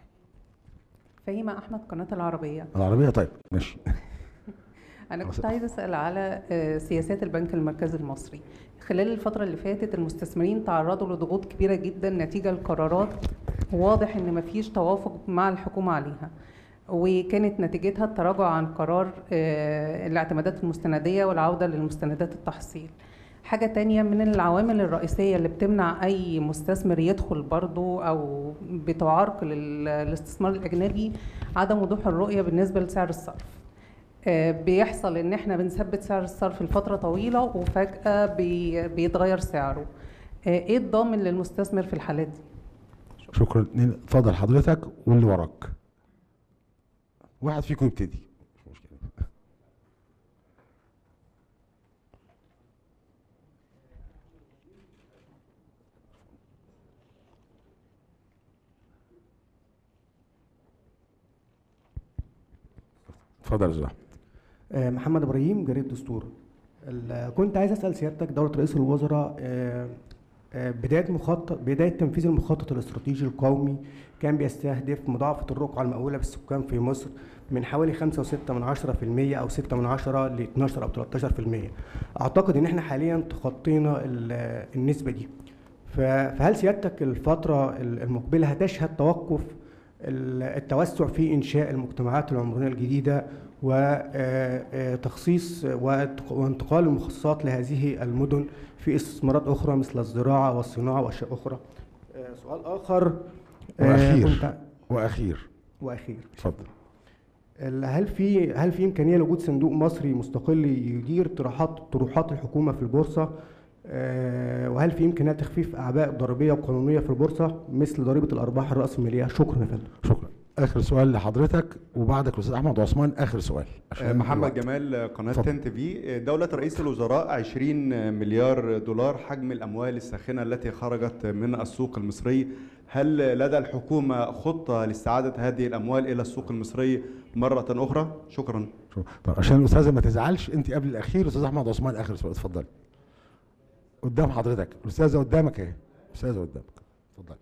فهيمة أحمد قناة العربية العربيه طيب ماشي أنا كنت عايزة أسأل على آه، سياسات البنك المركزي المصري خلال الفترة اللي فاتت المستثمرين تعرضوا لضغوط كبيرة جدا نتيجة لقرارات واضح إن مفيش توافق مع الحكومة عليها وكانت نتيجتها التراجع عن قرار آه، الاعتمادات المستندية والعودة للمستندات التحصيل حاجة تانية من العوامل الرئيسية اللي بتمنع أي مستثمر يدخل برضو أو بتعرقل ال- الاستثمار الأجنبي عدم وضوح الرؤية بالنسبة لسعر الصرف آه، بيحصل ان احنا بنثبت سعر الصرف لفتره طويله وفجاه بي- بيتغير سعره آه، ايه الضامن للمستثمر في الحالات دي شكرا اتنين، اتفضل حضرتك واللي وراك واحد فيكم يبتدي مش مشكله اتفضل يا زلمه آه، محمد ابراهيم جريد دستور ال- كنت عايز اسال سيادتك دوله رئيس الوزراء آه، آه، بدايه مخطط بدايه تنفيذ المخطط الاستراتيجي القومي كان بيستهدف مضاعفه الرقعه المئوله بالسكان في مصر من حوالي 5.6 من 10% او 6 من 10 ل 12 او 13% اعتقد ان احنا حاليا تخطينا ال- النسبه دي ف- فهل سيادتك الفتره المقبله هتشهد توقف ال- التوسع في انشاء المجتمعات العمرانيه الجديده وتخصيص وانتقال المخصصات لهذه المدن في استثمارات اخرى مثل الزراعه والصناعه واشياء اخرى. آه، سؤال اخر آه، واخير كنت- واخير واخير اتفضل ال- هل في هل في امكانيه لوجود صندوق مصري مستقل يدير طروحات طروحات الحكومه في البورصه آه، وهل في امكانيه تخفيف اعباء ضريبيه وقانونيه في البورصه مثل ضريبه الارباح الراسماليه شكرا يا فندم شكرا اخر سؤال لحضرتك وبعدك الاستاذ احمد عثمان اخر سؤال عشان محمد الوقت. جمال قناة اتفضل. 10 تي في دولة رئيس الوزراء 20 مليار دولار حجم الأموال الساخنة التي خرجت من السوق المصري هل لدى الحكومة خطة لاستعادة هذه الأموال إلى السوق المصري مرة أخرى؟ شكرا شكرا. طب عشان الاستاذه ما تزعلش انت قبل الاخير استاذ احمد عثمان اخر سؤال اتفضل قدام حضرتك الاستاذه قدامك اهي الاستاذه قدامك اتفضل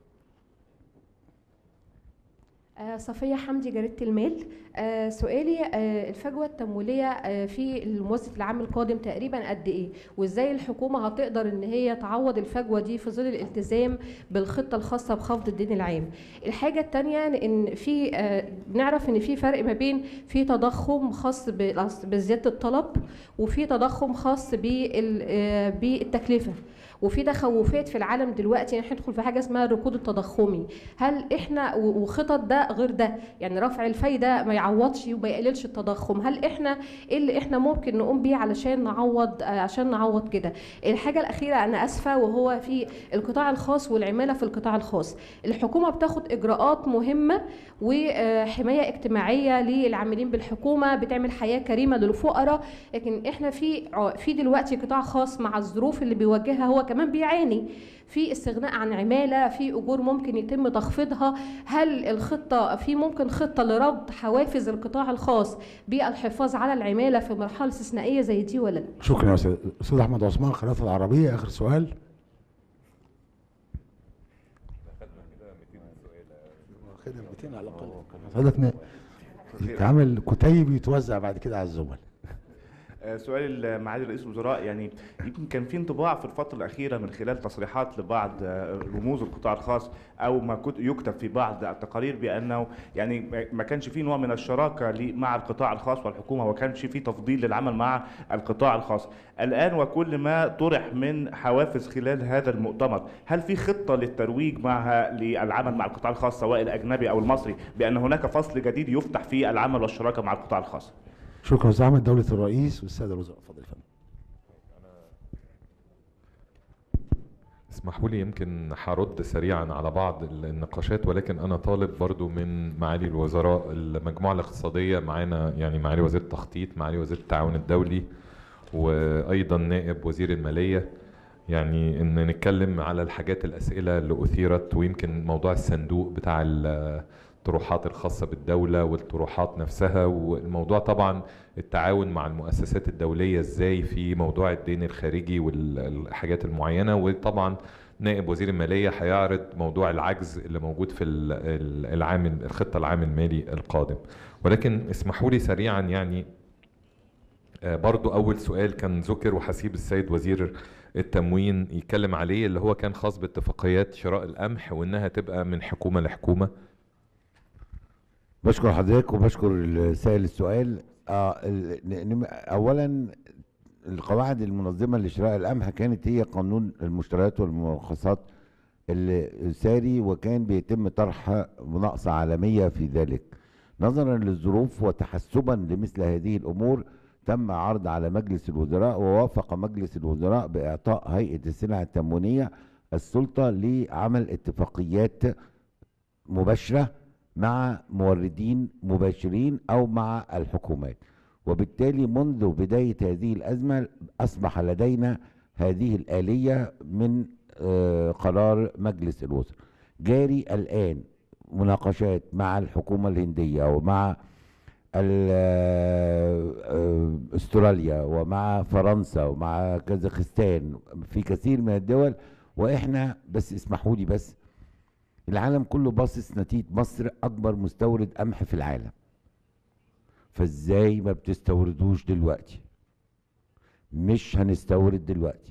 آه، صفية حمدي جريدة المال آه، سؤالي آه، الفجوة التمويلية آه، في الموسم العام القادم تقريبا قد ايه وازاي الحكومة هتقدر ان هي تعوض الفجوة دي في ظل الالتزام بالخطة الخاصة بخفض الدين العام الحاجة التانية ان في آه، بنعرف ان في فرق ما بين في تضخم خاص بالأص- بزيادة الطلب وفي تضخم خاص بال- آه، بالتكلفة وفي تخوفات في العالم دلوقتي ان احنا ندخل في حاجه اسمها الركود التضخمي هل احنا و- وخطط ده غير ده يعني رفع الفايده ما يعوضش وما يقللش التضخم هل احنا ايه اللي احنا ممكن نقوم بيه علشان نعوض آه، عشان نعوض كده الحاجه الاخيره انا اسفه وهو في القطاع الخاص والعماله في القطاع الخاص الحكومه بتاخد اجراءات مهمه وحمايه اجتماعيه للعاملين بالحكومه بتعمل حياه كريمه للفقراء لكن احنا في ع- في دلوقتي قطاع خاص مع الظروف اللي بيواجهها هو كمان بيعاني في استغناء عن عماله في اجور ممكن يتم تخفيضها هل الخطه في ممكن خطه لربط حوافز القطاع الخاص بالحفاظ على العماله في مرحله استثنائيه زي دي ولا لا شكرا يا استاذ استاذ احمد عثمان قناه العربيه اخر سؤال خدنا 200 على الاقل حضرتك ن- يتعمل كتيب يتوزع بعد كده على الزملاء آه، سؤال معالي رئيس الوزراء يعني يمكن كان في انطباع في الفترة الأخيرة من خلال تصريحات لبعض آه، رموز القطاع الخاص أو ما كت- يكتب في بعض التقارير بأنه يعني ما- ما كانش في نوع من الشراكة ل- مع القطاع الخاص والحكومة وما كانش في تفضيل للعمل مع القطاع الخاص الآن وكل ما طرح من حوافز خلال هذا المؤتمر هل في خطة للترويج معها للعمل مع القطاع الخاص سواء الأجنبي أو المصري بأن هناك فصل جديد يفتح فيه العمل والشراكة مع القطاع الخاص شكرا استاذ احمد دوله الرئيس والساده الوزراء اتفضل يا فندم اسمحوا لي يمكن هرد سريعا على بعض النقاشات ولكن انا طالب برضو من معالي الوزراء المجموعه الاقتصاديه معانا يعني معالي وزير التخطيط معالي وزير التعاون الدولي وايضا نائب وزير الماليه يعني ان نتكلم على الحاجات الاسئله اللي اثيرت ويمكن موضوع الصندوق بتاع الطروحات الخاصه بالدوله والطروحات نفسها والموضوع طبعا التعاون مع المؤسسات الدوليه ازاي في موضوع الدين الخارجي والحاجات المعينه وطبعا نائب وزير الماليه هيعرض موضوع العجز اللي موجود في ال- ال- العام الخطه العام المالي القادم ولكن اسمحوا لي سريعا يعني آه، برضو أول سؤال كان ذكر وهسيب السيد وزير التموين يتكلم عليه اللي هو كان خاص باتفاقيات شراء القمح وإنها تبقى من حكومة لحكومة بشكر حضرتك وبشكر السائل السؤال آه ال- ن- نم- اولا القواعد المنظمه لشراء القمح كانت هي قانون المشتريات والمرخصات اللي ساري وكان بيتم طرح مناقصه عالميه في ذلك نظرا للظروف وتحسبا لمثل هذه الامور تم عرض على مجلس الوزراء ووافق مجلس الوزراء باعطاء هيئه السلع التموينيه السلطه لعمل اتفاقيات مباشره مع موردين مباشرين او مع الحكومات وبالتالي منذ بدايه هذه الازمه اصبح لدينا هذه الاليه من آه، قرار مجلس الوزراء جاري الان مناقشات مع الحكومه الهنديه ومع ال- آه، آه، استراليا ومع فرنسا ومع كازاخستان في كثير من الدول واحنا بس اسمحوا لي بس العالم كله باصص نتيجه مصر اكبر مستورد قمح في العالم فازاي ما بتستوردوش دلوقتي مش هنستورد دلوقتي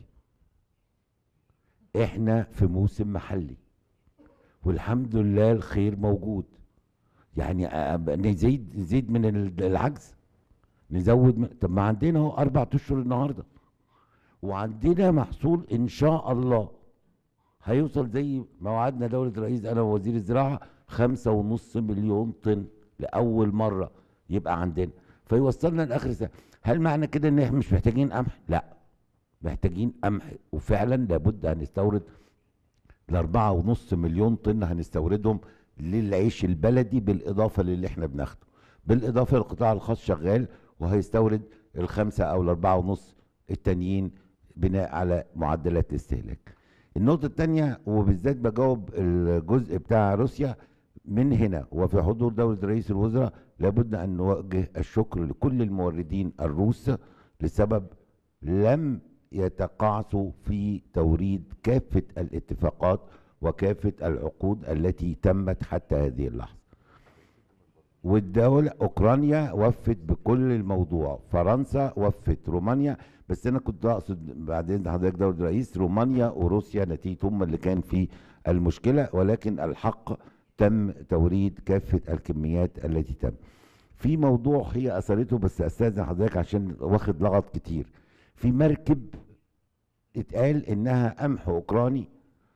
احنا في موسم محلي والحمد لله الخير موجود يعني أ- نزيد نزيد من ال- العجز نزود من طب ما عندنا اهو اربع اشهر النهارده وعندنا محصول ان شاء الله هيوصل زي ما وعدنا دولة رئيس أنا ووزير الزراعة خمسة ونص مليون طن لأول مرة يبقى عندنا فيوصلنا لآخر السنة هل معنى كده إن إحنا مش محتاجين قمح؟ لا محتاجين قمح وفعلا لابد هنستورد الأربعة ونص مليون طن هنستوردهم للعيش البلدي بالإضافة للي إحنا بناخده بالإضافة للقطاع الخاص شغال وهيستورد الخمسة أو الأربعة ونص التانيين بناء على معدلات الاستهلاك النقطة الثانية وبالذات بجاوب الجزء بتاع روسيا من هنا وفي حضور دولة رئيس الوزراء لابد أن نوجه الشكر لكل الموردين الروس لسبب لم يتقاعسوا في توريد كافة الاتفاقات وكافة العقود التي تمت حتى هذه اللحظة والدولة أوكرانيا وفت بكل الموضوع فرنسا وفت رومانيا بس أنا كنت أقصد بعدين حضرتك دولة رئيس رومانيا وروسيا نتيجة هم اللي كان في المشكلة ولكن الحق تم توريد كافة الكميات التي تم في موضوع هي أثرته بس أستاذن حضرتك عشان واخد لغط كتير في مركب اتقال إنها قمح أوكراني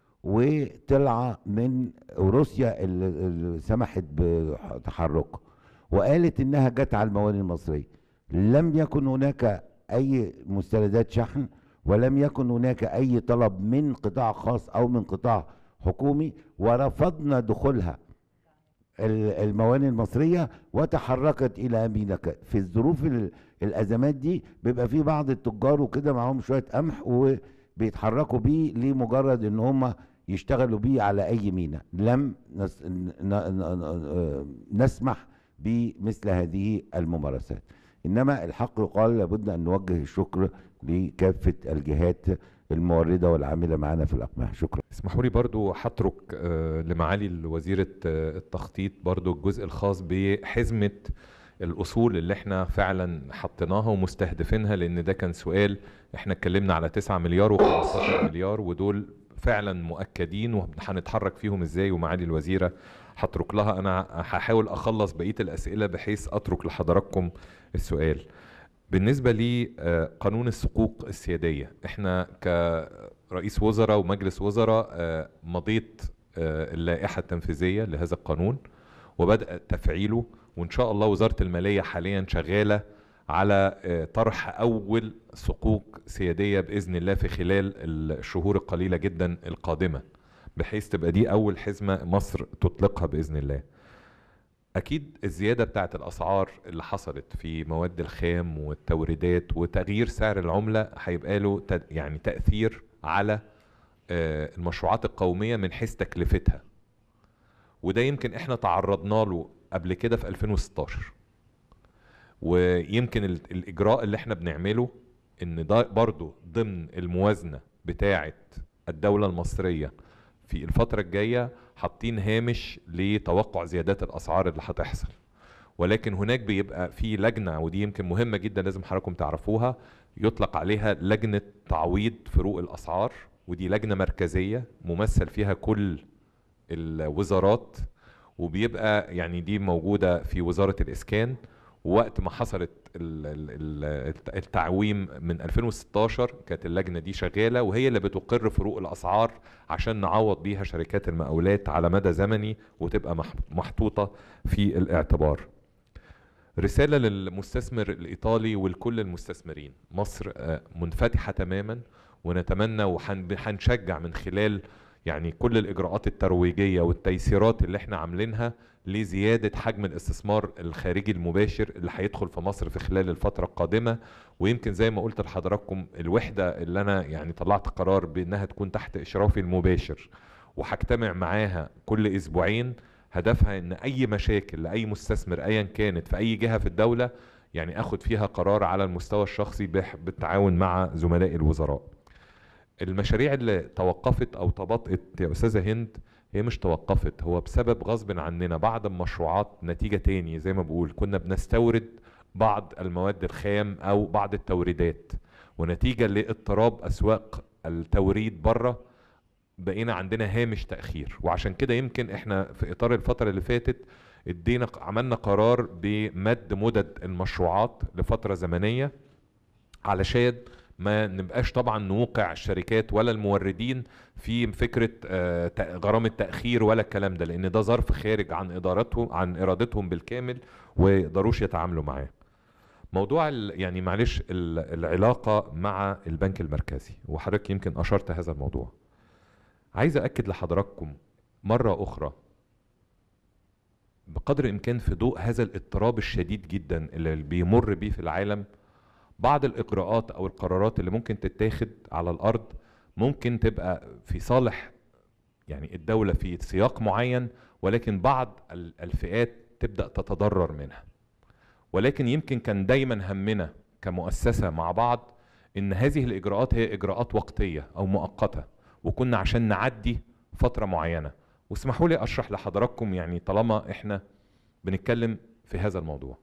وطلع من روسيا اللي اللي سمحت بتحركه وقالت انها جت على الموانئ المصريه لم يكن هناك اي مستندات شحن ولم يكن هناك اي طلب من قطاع خاص او من قطاع حكومي ورفضنا دخولها ال- الموانئ المصريه وتحركت الى ميناء في الظروف ال- الازمات دي بيبقى في بعض التجار وكده معاهم شويه قمح وبيتحركوا بيه لمجرد ان هم يشتغلوا بيه على اي ميناء لم نس ن ن ن نسمح بمثل هذه الممارسات انما الحق يقال لابد ان نوجه الشكر لكافه الجهات المورده والعامله معنا في الاقماح شكرا اسمحوا لي برضو هترك آه، لمعالي وزيرة آه، التخطيط برضو الجزء الخاص بحزمة الأصول اللي احنا فعلا حطيناها ومستهدفينها لأن ده كان سؤال احنا اتكلمنا على 9 مليار و15 مليار ودول فعلا مؤكدين وهنتحرك فيهم ازاي ومعالي الوزيرة هترك لها أنا هحاول أخلص بقية الأسئلة بحيث أترك لحضراتكم السؤال بالنسبة لقانون الصكوك السيادية احنا كرئيس وزراء ومجلس وزراء آه، مضيت آه، اللائحة التنفيذية لهذا القانون وبدأ تفعيله وإن شاء الله وزارة المالية حاليا شغالة على آه، طرح أول صكوك سيادية بإذن الله في خلال الشهور القليلة جدا القادمة بحيث تبقى دي أول حزمة مصر تطلقها بإذن الله اكيد الزياده بتاعت الاسعار اللي حصلت في مواد الخام والتوريدات وتغيير سعر العمله هيبقى له ت- يعني تاثير على آه، المشروعات القوميه من حيث تكلفتها وده يمكن احنا تعرضنا له قبل كده في 2016 ويمكن ال- الاجراء اللي احنا بنعمله ان ده برضو ضمن الموازنه بتاعه الدولة المصرية في الفترة الجاية حاطين هامش لتوقع زيادات الأسعار اللي هتحصل ولكن هناك بيبقى في لجنة ودي يمكن مهمة جدا لازم حضراتكم تعرفوها يطلق عليها لجنة تعويض فروق الأسعار ودي لجنة مركزية ممثل فيها كل الوزارات وبيبقى يعني دي موجودة في وزارة الإسكان ووقت ما حصلت ال- ال- ال- التعويم من 2016 كانت اللجنة دي شغالة وهي اللي بتقر فروق الأسعار عشان نعوض بيها شركات المقاولات على مدى زمني وتبقى مح- محطوطة في الاعتبار رسالة للمستثمر الإيطالي ولكل المستثمرين مصر آه، منفتحة تماما ونتمنى وهنشجع من خلال يعني كل الإجراءات الترويجية والتيسيرات اللي احنا عاملينها لزيادة حجم الاستثمار الخارجي المباشر اللي هيدخل في مصر في خلال الفترة القادمة ويمكن زي ما قلت لحضراتكم الوحدة اللي أنا يعني طلعت قرار بأنها تكون تحت إشرافي المباشر وهجتمع معاها كل أسبوعين هدفها ان اي مشاكل لاي مستثمر ايا كانت في اي جهه في الدوله يعني اخد فيها قرار على المستوى الشخصي بح- بالتعاون مع زملائي الوزراء المشاريع اللي توقفت او تباطئت يا استاذه هند هي مش توقفت هو بسبب غصب عننا بعض المشروعات نتيجه تاني زي ما بقول كنا بنستورد بعض المواد الخام او بعض التوريدات ونتيجه لاضطراب اسواق التوريد بره بقينا عندنا هامش تأخير وعشان كده يمكن احنا في اطار الفترة اللي فاتت ادينا عملنا قرار بمد مدد المشروعات لفترة زمنية علشان ما نبقاش طبعا نوقع الشركات ولا الموردين في فكرة آه، تأ- غرامة تأخير ولا الكلام ده لأن ده ظرف خارج عن إدارتهم عن إرادتهم بالكامل ويقدروش يتعاملوا معاه موضوع ال- يعني معلش ال- العلاقة مع البنك المركزي وحضرتك يمكن أشرت هذا الموضوع عايز أكد لحضراتكم مرة أخرى بقدر الإمكان في ضوء هذا الاضطراب الشديد جدا اللي بيمر بيه في العالم بعض الإجراءات أو القرارات اللي ممكن تتاخد على الأرض ممكن تبقى في صالح يعني الدولة في سياق معين ولكن بعض ال- الفئات تبدأ تتضرر منها ولكن يمكن كان دايما همنا كمؤسسة مع بعض ان هذه الاجراءات هي اجراءات وقتية او مؤقتة وكنا عشان نعدي فترة معينة واسمحوا لي اشرح لحضراتكم يعني طالما احنا بنتكلم في هذا الموضوع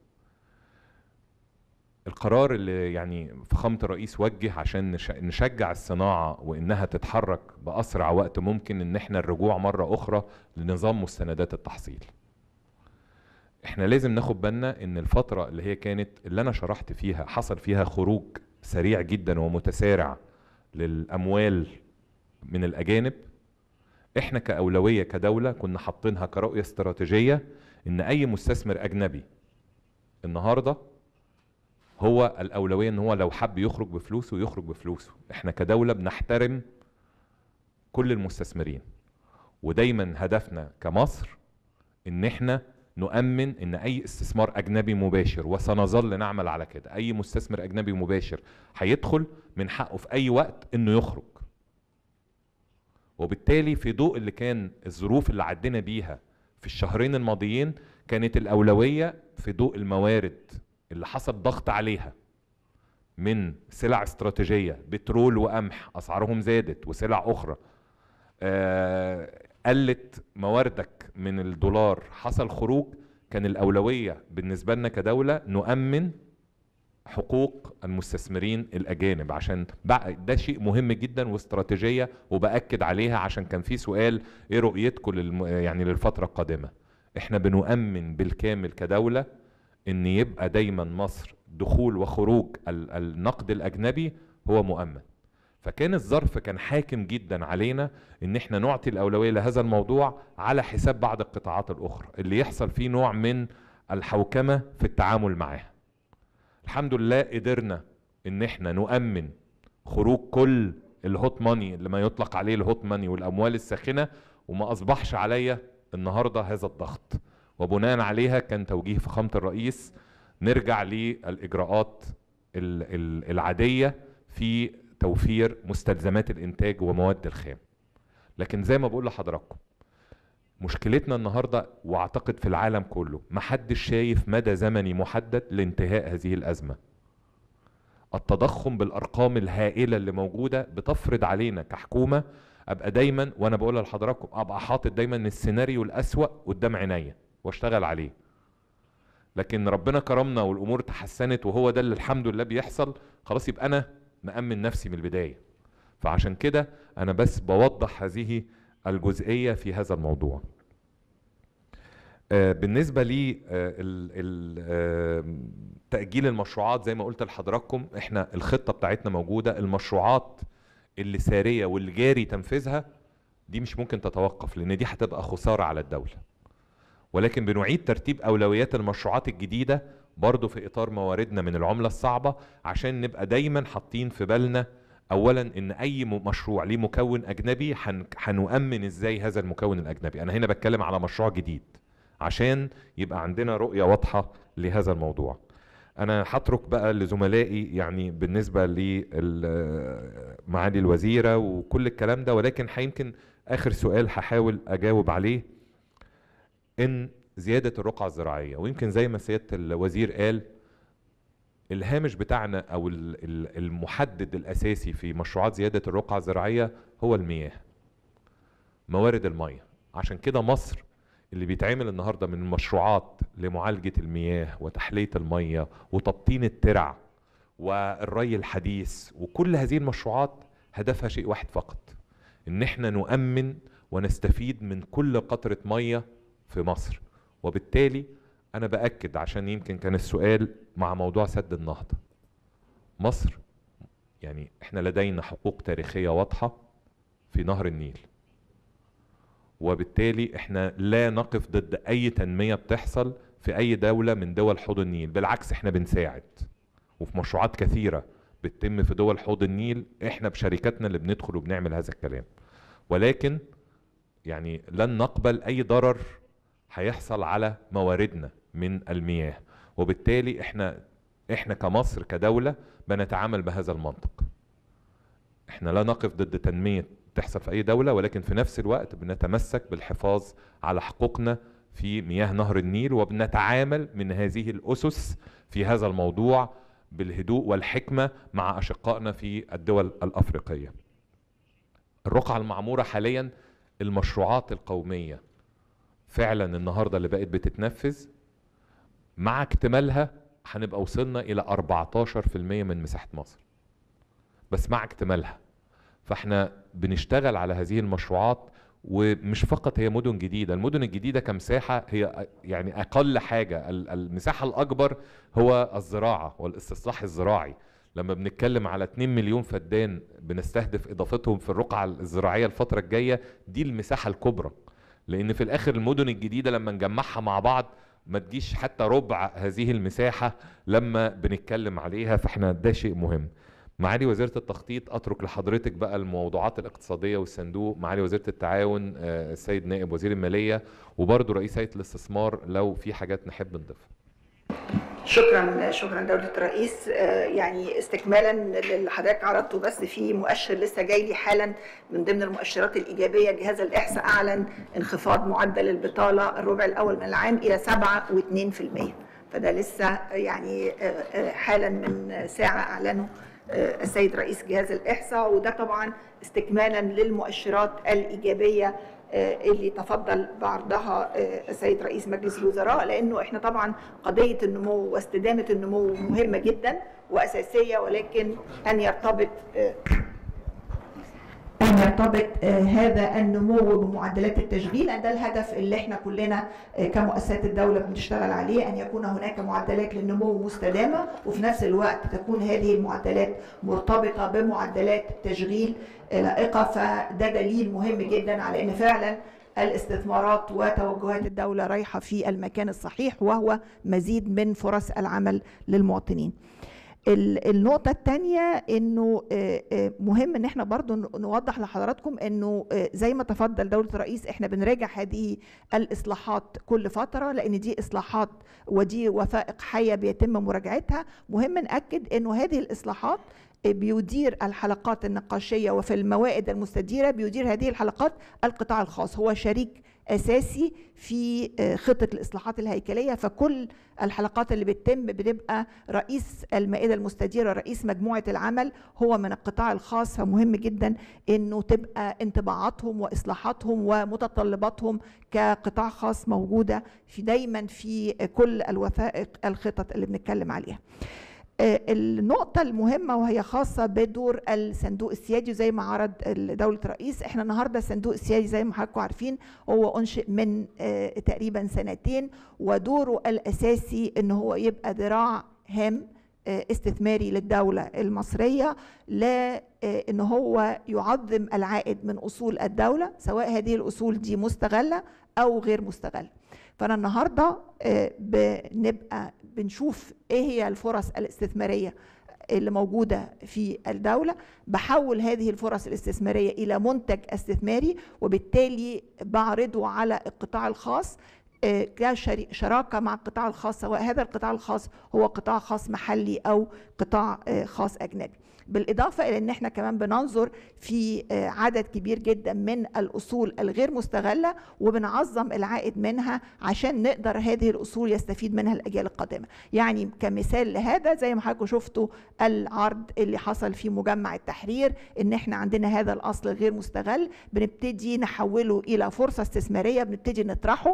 القرار اللي يعني فخامة الرئيس وجه عشان نش- نشجع الصناعة وإنها تتحرك بأسرع وقت ممكن إن إحنا الرجوع مرة أخرى لنظام مستندات التحصيل. إحنا لازم ناخد بالنا إن الفترة اللي هي كانت اللي أنا شرحت فيها حصل فيها خروج سريع جدا ومتسارع للأموال من الأجانب إحنا كأولوية كدولة كنا حاطينها كرؤية استراتيجية إن أي مستثمر أجنبي النهارده هو الأولوية إن هو لو حب يخرج بفلوسه يخرج بفلوسه إحنا كدولة بنحترم كل المستثمرين ودايما هدفنا كمصر إن إحنا نؤمن إن أي استثمار أجنبي مباشر وسنظل نعمل على كده أي مستثمر أجنبي مباشر هيدخل من حقه في أي وقت إنه يخرج وبالتالي في ضوء اللي كان الظروف اللي عدينا بيها في الشهرين الماضيين كانت الأولوية في ضوء الموارد اللي حصل ضغط عليها من سلع استراتيجية بترول وقمح أسعارهم زادت وسلع أخرى آه قلت مواردك من الدولار حصل خروج كان الأولوية بالنسبة لنا كدولة نؤمن حقوق المستثمرين الأجانب عشان بقى ده شيء مهم جدا واستراتيجية وبأكد عليها عشان كان في سؤال ايه رؤيتكم للم... يعني للفترة القادمة احنا بنؤمن بالكامل كدولة ان يبقى دايما مصر دخول وخروج ال- النقد الاجنبي هو مؤمن فكان الظرف كان حاكم جدا علينا ان احنا نعطي الاولويه لهذا الموضوع على حساب بعض القطاعات الاخرى اللي يحصل فيه نوع من الحوكمه في التعامل معاها الحمد لله قدرنا ان احنا نؤمن خروج كل الهوت ماني اللي ما يطلق عليه الهوت ماني والاموال الساخنه وما اصبحش عليا النهارده هذا الضغط وبناء عليها كان توجيه فخامه الرئيس نرجع للاجراءات ال- ال- العاديه في توفير مستلزمات الانتاج ومواد الخام لكن زي ما بقول لحضراتكم مشكلتنا النهارده واعتقد في العالم كله محدش شايف مدى زمني محدد لانتهاء هذه الازمه التضخم بالارقام الهائله اللي موجوده بتفرض علينا كحكومه ابقى دايما وانا بقول لحضراتكم ابقى حاطط دايما السيناريو الاسوا قدام عينيا واشتغل عليه لكن ربنا كرمنا والامور تحسنت وهو ده اللي الحمد لله بيحصل خلاص يبقى انا مأمن نفسي من البدايه فعشان كده انا بس بوضح هذه الجزئيه في هذا الموضوع آه، بالنسبه لي تأجيل المشروعات زي ما قلت لحضراتكم احنا الخطة بتاعتنا موجودة المشروعات اللي سارية واللي جاري تنفيذها دي مش ممكن تتوقف لان دي هتبقى خسارة على الدولة ولكن بنعيد ترتيب اولويات المشروعات الجديدة برضو في اطار مواردنا من العملة الصعبة عشان نبقى دايما حاطين في بالنا اولا ان اي م- مشروع ليه مكون اجنبي هن- هنؤمن ازاي هذا المكون الاجنبي انا هنا بتكلم على مشروع جديد عشان يبقى عندنا رؤية واضحة لهذا الموضوع انا هترك بقى لزملائي يعني بالنسبه لمعالي الوزيره وكل الكلام ده ولكن يمكن اخر سؤال هحاول اجاوب عليه ان زياده الرقعه الزراعيه ويمكن زي ما سياده الوزير قال الهامش بتاعنا او ال- ال- المحدد الاساسي في مشروعات زياده الرقعه الزراعيه هو المياه موارد الميه عشان كده مصر اللي بيتعمل النهارده من مشروعات لمعالجه المياه وتحليه الميه وتبطين الترع والري الحديث وكل هذه المشروعات هدفها شيء واحد فقط ان احنا نؤمن ونستفيد من كل قطره ميه في مصر وبالتالي انا باكد عشان يمكن كان السؤال مع موضوع سد النهضه مصر يعني احنا لدينا حقوق تاريخيه واضحه في نهر النيل وبالتالي احنا لا نقف ضد اي تنميه بتحصل في اي دوله من دول حوض النيل بالعكس احنا بنساعد وفي مشروعات كثيره بتتم في دول حوض النيل احنا بشركاتنا اللي بندخل وبنعمل هذا الكلام ولكن يعني لن نقبل اي ضرر هيحصل على مواردنا من المياه وبالتالي احنا احنا كمصر كدوله بنتعامل بهذا المنطق احنا لا نقف ضد تنميه تحصل في اي دوله ولكن في نفس الوقت بنتمسك بالحفاظ على حقوقنا في مياه نهر النيل وبنتعامل من هذه الاسس في هذا الموضوع بالهدوء والحكمه مع اشقائنا في الدول الافريقيه. الرقعه المعموره حاليا المشروعات القوميه فعلا النهارده اللي بقت بتتنفذ مع اكتمالها هنبقى وصلنا الى 14% من مساحه مصر. بس مع اكتمالها فاحنا بنشتغل على هذه المشروعات ومش فقط هي مدن جديده المدن الجديده كمساحه هي يعني اقل حاجه ال- المساحه الاكبر هو الزراعه والاستصلاح الزراعي لما بنتكلم على 2 مليون فدان بنستهدف اضافتهم في الرقعه الزراعيه الفتره الجايه دي المساحه الكبرى لان في الاخر المدن الجديده لما نجمعها مع بعض ما تجيش حتى ربع هذه المساحه لما بنتكلم عليها فاحنا ده شيء مهم معالي وزيرة التخطيط أترك لحضرتك بقى الموضوعات الاقتصادية والصندوق معالي وزيرة التعاون آه، السيد نائب وزير المالية وبرضه رئيس هيئة الاستثمار لو في حاجات نحب نضيفها شكرا شكرا دولة الرئيس آه، يعني استكمالا للي حضرتك عرضته بس في مؤشر لسه جاي لي حالا من ضمن المؤشرات الإيجابية جهاز الإحصاء أعلن انخفاض معدل البطالة الربع الأول من العام إلى 7.2% فده لسه يعني آه، آه، حالا من ساعة أعلنه آه، السيد رئيس جهاز الإحصاء وده طبعا استكمالا للمؤشرات الإيجابية آه، اللي تفضل بعرضها آه، السيد رئيس مجلس الوزراء لانه احنا طبعا قضيه النمو واستدامه النمو مهمه جدا واساسيه ولكن ان يرتبط آه، أن يرتبط آه، هذا النمو بمعدلات التشغيل لأن ده الهدف اللي احنا كلنا آه، كمؤسسات الدولة بنشتغل عليه أن يكون هناك معدلات للنمو مستدامة وفي نفس الوقت تكون هذه المعدلات مرتبطة بمعدلات تشغيل آه، لائقة فده دليل مهم جدا على أن فعلا الاستثمارات وتوجهات الدولة رايحة في المكان الصحيح وهو مزيد من فرص العمل للمواطنين ال- النقطة الثانية انه آه، آه، مهم ان احنا برضو ن- نوضح لحضراتكم انه آه، زي ما تفضل دولة الرئيس احنا بنراجع هذه الاصلاحات كل فترة لان دي اصلاحات ودي وثائق حية بيتم مراجعتها مهم نأكد انه هذه الاصلاحات آه، بيدير الحلقات النقاشية وفي الموائد المستديرة بيدير هذه الحلقات القطاع الخاص هو شريك اساسي في آه، خطه الاصلاحات الهيكليه فكل الحلقات اللي بتتم بتبقى رئيس المائده المستديره رئيس مجموعه العمل هو من القطاع الخاص فمهم جدا انه تبقى انطباعاتهم واصلاحاتهم ومتطلباتهم كقطاع خاص موجوده في دايما في كل الوثائق الخطط اللي بنتكلم عليها آه، النقطة المهمة وهي خاصة بدور الصندوق السيادي زي ما عرض دولة الرئيس احنا النهاردة الصندوق السيادي زي ما حضراتكم عارفين هو أنشئ من آه، تقريبا سنتين ودوره الأساسي ان هو يبقى ذراع هام آه، استثماري للدولة المصرية لا ان هو يعظم العائد من اصول الدولة سواء هذه الاصول دي مستغلة او غير مستغلة فانا النهارده آه، بنبقى بنشوف ايه هي الفرص الاستثماريه اللي موجوده في الدوله بحول هذه الفرص الاستثماريه الى منتج استثماري وبالتالي بعرضه على القطاع الخاص آه، كشراكه مع القطاع الخاص سواء هذا القطاع الخاص هو قطاع خاص محلي او قطاع آه، خاص اجنبي بالاضافه الى ان احنا كمان بننظر في آه، عدد كبير جدا من الاصول الغير مستغله وبنعظم العائد منها عشان نقدر هذه الاصول يستفيد منها الاجيال القادمه يعني كمثال لهذا زي ما حضراتكم شفتوا العرض اللي حصل في مجمع التحرير ان احنا عندنا هذا الاصل غير مستغل بنبتدي نحوله الى فرصه استثماريه بنبتدي نطرحه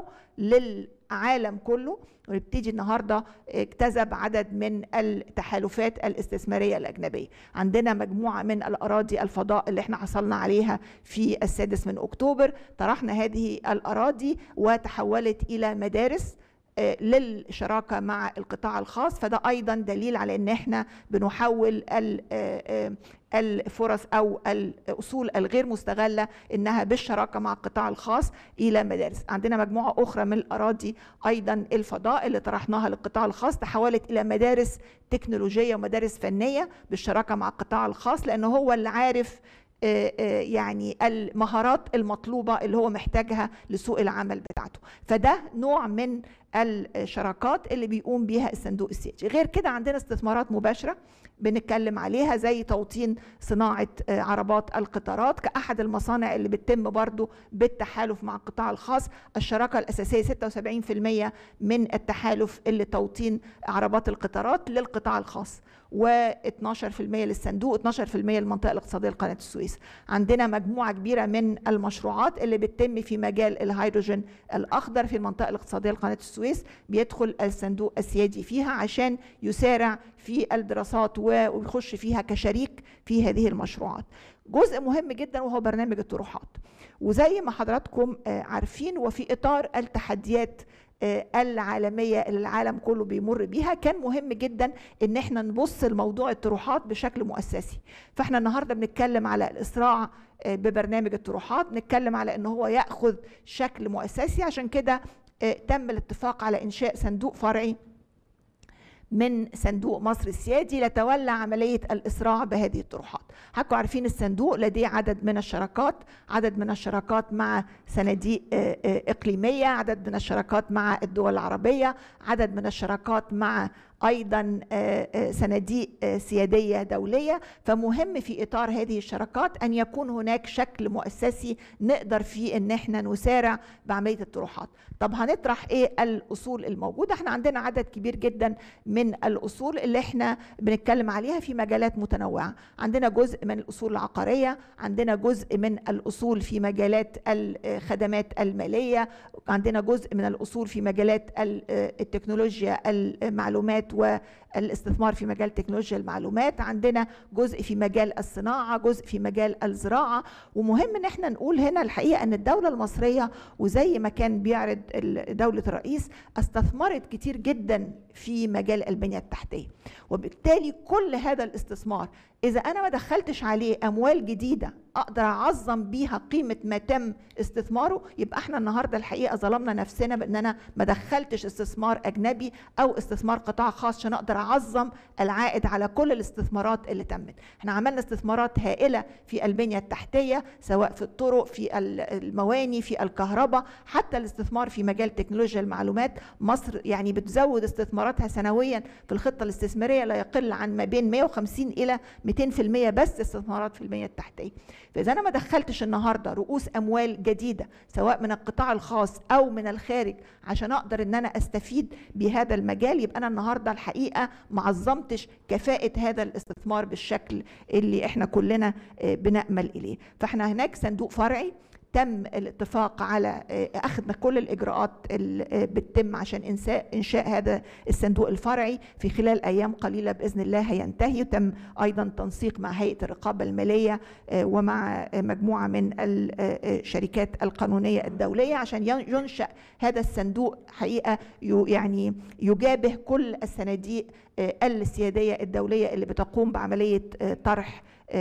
للعالم كله ونبتدي النهارده اكتسب عدد من التحالفات الاستثماريه الاجنبيه عندنا مجموعه من الاراضي الفضاء اللي احنا حصلنا عليها في السادس من اكتوبر طرحنا هذه الاراضي وتحولت الى مدارس آه، للشراكة مع القطاع الخاص فده أيضا دليل على أن احنا بنحول آه، آه، الفرص أو الأصول الغير مستغلة إنها بالشراكة مع القطاع الخاص إلى مدارس عندنا مجموعة أخرى من الأراضي أيضا الفضاء اللي طرحناها للقطاع الخاص تحولت إلى مدارس تكنولوجية ومدارس فنية بالشراكة مع القطاع الخاص لأنه هو اللي عارف يعني المهارات المطلوبة اللي هو محتاجها لسوق العمل بتاعته فده نوع من الشراكات اللي بيقوم بيها الصندوق السيادي غير كده عندنا استثمارات مباشره بنتكلم عليها زي توطين صناعه آه، عربات القطارات كاحد المصانع اللي بتتم برضو بالتحالف مع القطاع الخاص الشراكه الاساسيه 76% من التحالف اللي توطين عربات القطارات للقطاع الخاص و12% للصندوق 12% للمنطقه الاقتصاديه لقناه السويس عندنا مجموعه كبيره من المشروعات اللي بتتم في مجال الهيدروجين الاخضر في المنطقه الاقتصاديه لقناه السويس بيدخل الصندوق السيادي فيها عشان يسارع في الدراسات ويخش فيها كشريك في هذه المشروعات جزء مهم جدا وهو برنامج الطروحات وزي ما حضراتكم آه، عارفين وفي اطار التحديات آه، العالميه اللي العالم كله بيمر بيها كان مهم جدا ان احنا نبص لموضوع الطروحات بشكل مؤسسي فاحنا النهارده بنتكلم على الاسراع آه، ببرنامج الطروحات بنتكلم على ان هو ياخذ شكل مؤسسي عشان كده آه، تم الاتفاق على انشاء صندوق فرعي من صندوق مصر السيادي لتولى عملية الإسراع بهذه الطروحات حكوا عارفين الصندوق لديه عدد من الشراكات عدد من الشراكات مع صناديق آه، آه، إقليمية عدد من الشراكات مع الدول العربية عدد من الشراكات مع ايضا آه، آه، صناديق آه، سياديه دوليه فمهم في اطار هذه الشراكات ان يكون هناك شكل مؤسسي نقدر فيه ان احنا نسارع بعمليه الطروحات طب هنطرح ايه الاصول الموجوده احنا عندنا عدد كبير جدا من الاصول اللي احنا بنتكلم عليها في مجالات متنوعه عندنا جزء من الاصول العقاريه عندنا جزء من الاصول في مجالات الخدمات الماليه عندنا جزء من الاصول في مجالات التكنولوجيا المعلومات والاستثمار في مجال تكنولوجيا المعلومات عندنا جزء في مجال الصناعة جزء في مجال الزراعة ومهم ان احنا نقول هنا الحقيقة ان الدولة المصرية وزي ما كان بيعرض دولة الرئيس استثمرت كتير جدا في مجال البنية التحتية وبالتالي كل هذا الاستثمار اذا انا ما دخلتش عليه اموال جديده اقدر اعظم بيها قيمه ما تم استثماره يبقى احنا النهارده الحقيقه ظلمنا نفسنا بان انا ما دخلتش استثمار اجنبي او استثمار قطاع خاص عشان اقدر اعظم العائد على كل الاستثمارات اللي تمت احنا عملنا استثمارات هائله في البنيه التحتيه سواء في الطرق في المواني في الكهرباء حتى الاستثمار في مجال تكنولوجيا المعلومات مصر يعني بتزود استثماراتها سنويا في الخطه الاستثماريه لا يقل عن ما بين 150 الى 200% بس استثمارات في البنيه التحتيه فاذا انا ما دخلتش النهارده رؤوس اموال جديده سواء من القطاع الخاص او من الخارج عشان اقدر ان انا استفيد بهذا المجال يبقى انا النهارده الحقيقه ما عظمتش كفاءه هذا الاستثمار بالشكل اللي احنا كلنا بنامل اليه فاحنا هناك صندوق فرعي تم الاتفاق على اخذ كل الاجراءات اللي بتتم عشان انشاء انشاء هذا الصندوق الفرعي في خلال ايام قليله باذن الله هينتهي وتم ايضا تنسيق مع هيئه الرقابه الماليه ومع مجموعه من الشركات القانونيه الدوليه عشان ينشا هذا الصندوق حقيقه يعني يجابه كل الصناديق السياديه الدوليه اللي بتقوم بعمليه طرح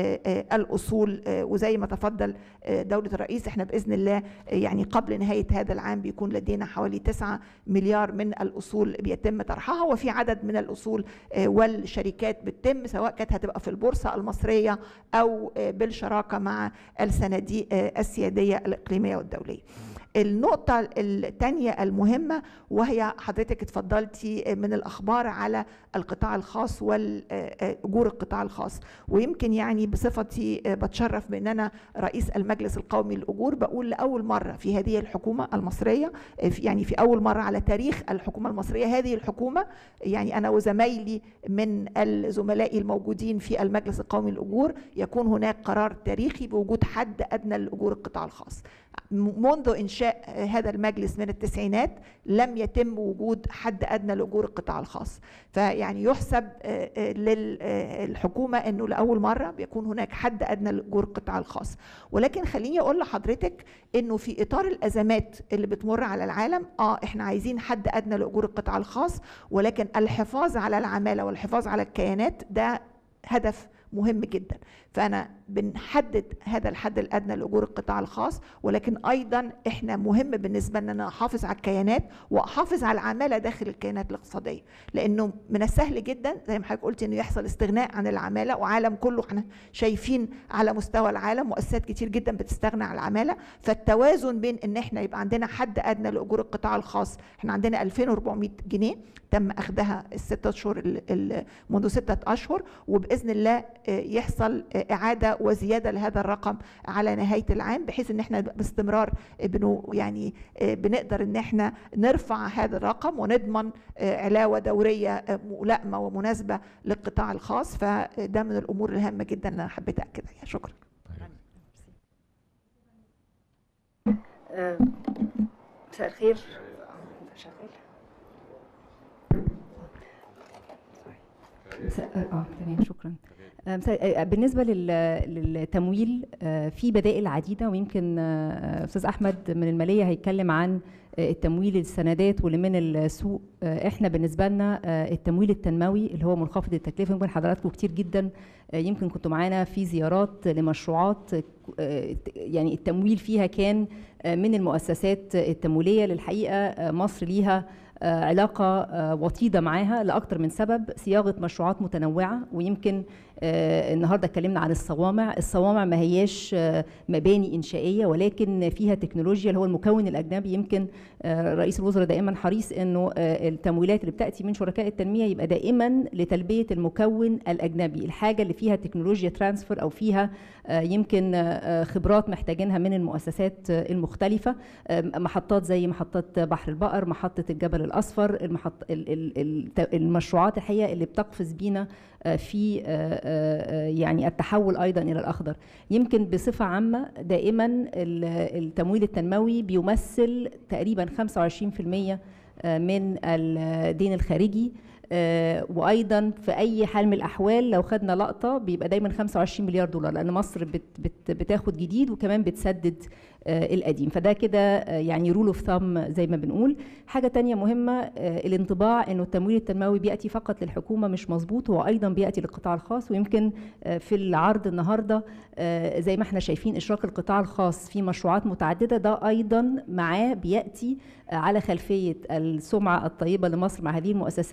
الاصول وزي ما تفضل دوله الرئيس احنا باذن الله يعني قبل نهايه هذا العام بيكون لدينا حوالي 9 مليار من الاصول بيتم طرحها وفي عدد من الاصول والشركات بتتم سواء كانت هتبقى في البورصه المصريه او بالشراكه مع الصناديق السياديه الاقليميه والدوليه. النقطة الثانية المهمة وهي حضرتك اتفضلتي من الأخبار على القطاع الخاص والأجور القطاع الخاص ويمكن يعني بصفتي بتشرف بأن أنا رئيس المجلس القومي للأجور بقول لأول مرة في هذه الحكومة المصرية يعني في أول مرة على تاريخ الحكومة المصرية هذه الحكومة يعني أنا وزمايلي من الزملاء الموجودين في المجلس القومي للأجور يكون هناك قرار تاريخي بوجود حد أدنى لأجور القطاع الخاص منذ انشاء هذا المجلس من التسعينات لم يتم وجود حد ادنى لاجور القطاع الخاص فيعني يحسب للحكومه انه لاول مره بيكون هناك حد ادنى لاجور القطاع الخاص ولكن خليني اقول لحضرتك انه في اطار الازمات اللي بتمر على العالم اه احنا عايزين حد ادنى لاجور القطاع الخاص ولكن الحفاظ على العماله والحفاظ على الكيانات ده هدف مهم جدا فانا بنحدد هذا الحد الادنى لاجور القطاع الخاص ولكن ايضا احنا مهم بالنسبه لنا ان انا احافظ على الكيانات واحافظ على العماله داخل الكيانات الاقتصاديه لانه من السهل جدا زي ما حضرتك قلت انه يحصل استغناء عن العماله وعالم كله احنا شايفين على مستوى العالم مؤسسات كتير جدا بتستغنى عن العماله فالتوازن بين ان احنا يبقى عندنا حد ادنى لاجور القطاع الخاص احنا عندنا 2400 جنيه تم اخذها الستة اشهر منذ ستة اشهر وباذن الله يحصل اعاده وزياده لهذا الرقم على نهايه العام بحيث ان احنا باستمرار بنو يعني بنقدر ان احنا نرفع هذا الرقم ونضمن علاوه دوريه ملائمه ومناسبه للقطاع الخاص فده من الامور الهامه جدا اللي انا حبيت اكد عليها شكرا مساء الخير اه تمام شكرا بالنسبة للتمويل في بدائل عديدة ويمكن أستاذ أحمد من المالية هيتكلم عن التمويل السندات واللي من السوق احنا بالنسبة لنا التمويل التنموي اللي هو منخفض التكلفة يمكن حضراتكم كتير جدا يمكن كنتوا معانا في زيارات لمشروعات يعني التمويل فيها كان من المؤسسات التمويلية للحقيقة مصر ليها علاقة وطيدة معاها لأكثر من سبب صياغة مشروعات متنوعة ويمكن النهارده اتكلمنا عن الصوامع، الصوامع ما هياش مباني انشائيه ولكن فيها تكنولوجيا اللي هو المكون الاجنبي يمكن رئيس الوزراء دائما حريص انه التمويلات اللي بتاتي من شركاء التنميه يبقى دائما لتلبيه المكون الاجنبي، الحاجه اللي فيها تكنولوجيا ترانسفير او فيها يمكن خبرات محتاجينها من المؤسسات المختلفه، محطات زي محطات بحر البقر، محطه الجبل الاصفر، المحط المشروعات الحقيقه اللي بتقفز بينا في يعني التحول ايضا الى الاخضر يمكن بصفه عامه دائما التمويل التنموي بيمثل تقريبا 25% من الدين الخارجي وايضا في اي حال من الاحوال لو خدنا لقطه بيبقى دايما 25 مليار دولار لان مصر بت بت بتاخد جديد وكمان بتسدد القديم فده كده يعني رول اوف ثام زي ما بنقول حاجه تانية مهمه الانطباع انه التمويل التنموي بياتي فقط للحكومه مش مظبوط هو ايضا بياتي للقطاع الخاص ويمكن في العرض النهارده زي ما احنا شايفين اشراك القطاع الخاص في مشروعات متعدده ده ايضا معاه بياتي على خلفيه السمعه الطيبه لمصر مع هذه المؤسسات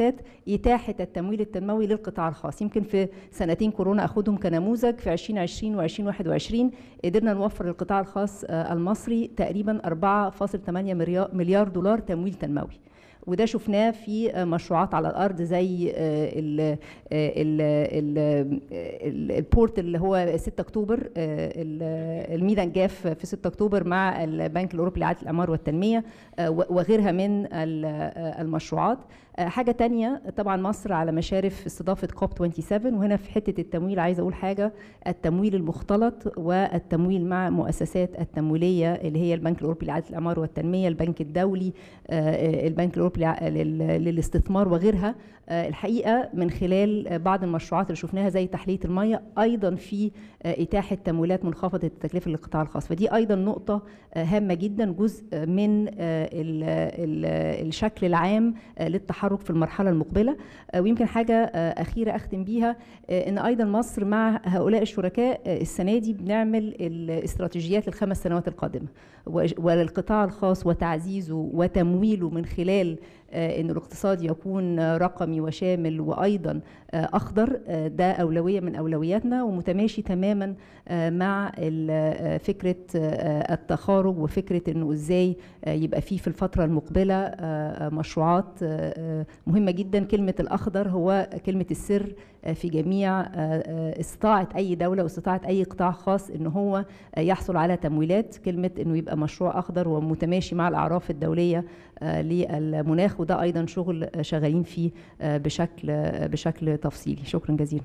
اتاحه التمويل التنموي للقطاع الخاص يمكن في سنتين كورونا اخدهم كنموذج في 2020 و2021 قدرنا نوفر للقطاع الخاص المصري تقريبا 4.8 مليار دولار تمويل تنموي وده شفناه في مشروعات على الارض زي ال ال ال البورت اللي هو 6 اكتوبر الميدان جاف في 6 اكتوبر مع البنك الاوروبي لاعاده الاعمار والتنميه وغيرها من المشروعات حاجة تانية طبعا مصر على مشارف استضافة كوب 27 وهنا في حتة التمويل عايزة أقول حاجة التمويل المختلط والتمويل مع مؤسسات التمويلية اللي هي البنك الأوروبي لإعادة الإعمار والتنمية البنك الدولي البنك الأوروبي للاستثمار وغيرها الحقيقة من خلال بعض المشروعات اللي شفناها زي تحلية المية أيضا في إتاحة تمويلات منخفضة التكلفة للقطاع الخاص فدي أيضا نقطة هامة جدا جزء من الشكل العام للتحرك في المرحلة المقبلة ويمكن حاجة أخيرة أختم بيها إن أيضا مصر مع هؤلاء الشركاء السنة دي بنعمل الاستراتيجيات للخمس سنوات القادمة وللقطاع الخاص وتعزيزه وتمويله من خلال ان الاقتصاد يكون رقمي وشامل وايضا اخضر ده اولويه من اولوياتنا ومتماشي تماما مع فكره التخارج وفكره انه ازاي يبقى فيه في الفتره المقبله مشروعات مهمه جدا كلمه الاخضر هو كلمه السر في جميع استطاعه اي دوله واستطاعه اي قطاع خاص ان هو يحصل على تمويلات كلمه انه يبقى مشروع اخضر ومتماشي مع الاعراف الدوليه للمناخ وده ايضا شغل شغالين فيه بشكل بشكل تفصيلي شكرا جزيلا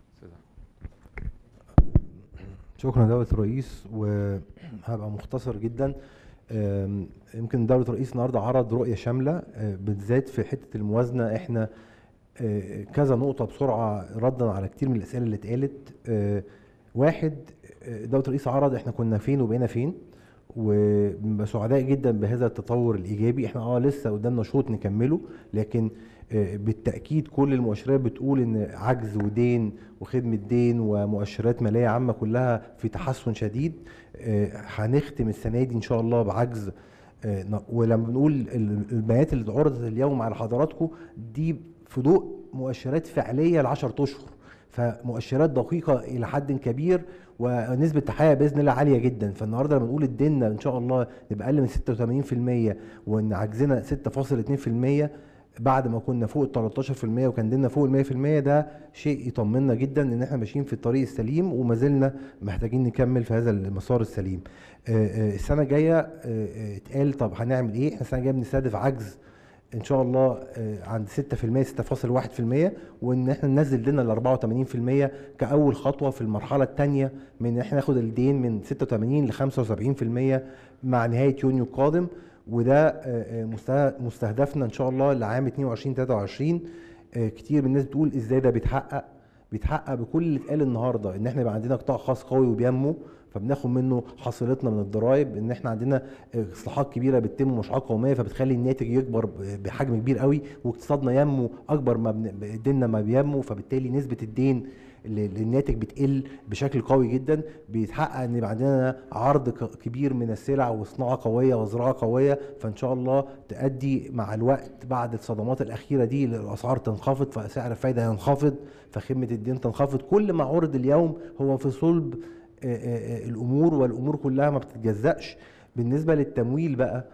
شكرا دولة الرئيس وهبقى مختصر جدا يمكن دولة الرئيس النهارده عرض رؤية شاملة بالذات في حتة الموازنة احنا كذا نقطة بسرعة ردا على كتير من الأسئلة اللي اتقالت واحد دولة الرئيس عرض احنا كنا فين وبقينا فين وبنبقى سعداء جدا بهذا التطور الايجابي احنا اه لسه قدامنا شوط نكمله لكن بالتاكيد كل المؤشرات بتقول ان عجز ودين وخدمه دين ومؤشرات ماليه عامه كلها في تحسن شديد هنختم السنه دي ان شاء الله بعجز ولما بنقول البيانات اللي اتعرضت اليوم على حضراتكم دي في ضوء مؤشرات فعليه ل 10 اشهر فمؤشرات دقيقه الى حد كبير ونسبه تحقيقها باذن الله عاليه جدا فالنهارده لما نقول الدنيا ان شاء الله نبقى اقل من 86% وان عجزنا 6.2% بعد ما كنا فوق ال 13% وكان ديننا فوق ال 100% ده شيء يطمنا جدا ان احنا ماشيين في الطريق السليم وما زلنا محتاجين نكمل في هذا المسار السليم. السنه الجايه اتقال طب هنعمل ايه؟ احنا السنه الجايه بنستهدف عجز ان شاء الله عند 6% 6.1% وان احنا ننزل ديننا ل 84% كاول خطوه في المرحله الثانيه من ان احنا ناخد الدين من 86 ل 75% مع نهايه يونيو القادم وده مستهدفنا ان شاء الله لعام 22 23 كتير من الناس بتقول ازاي ده بيتحقق بيتحقق بكل اللي اتقال النهارده ان احنا يبقى عندنا قطاع خاص قوي وبينمو فبناخد منه حصيلتنا من الضرائب ان احنا عندنا اصلاحات كبيره بتتم مشروعات قوميه فبتخلي الناتج يكبر بحجم كبير قوي واقتصادنا ينمو اكبر ما ديننا ما بينمو فبالتالي نسبه الدين للناتج بتقل بشكل قوي جدا بيتحقق ان يبقى عندنا عرض كبير من السلع وصناعه قويه وزراعه قويه فان شاء الله تؤدي مع الوقت بعد الصدمات الاخيره دي الاسعار تنخفض فسعر الفايده ينخفض فخدمه الدين تنخفض كل ما عرض اليوم هو في صلب الامور والامور كلها ما بتتجزأش بالنسبه للتمويل بقى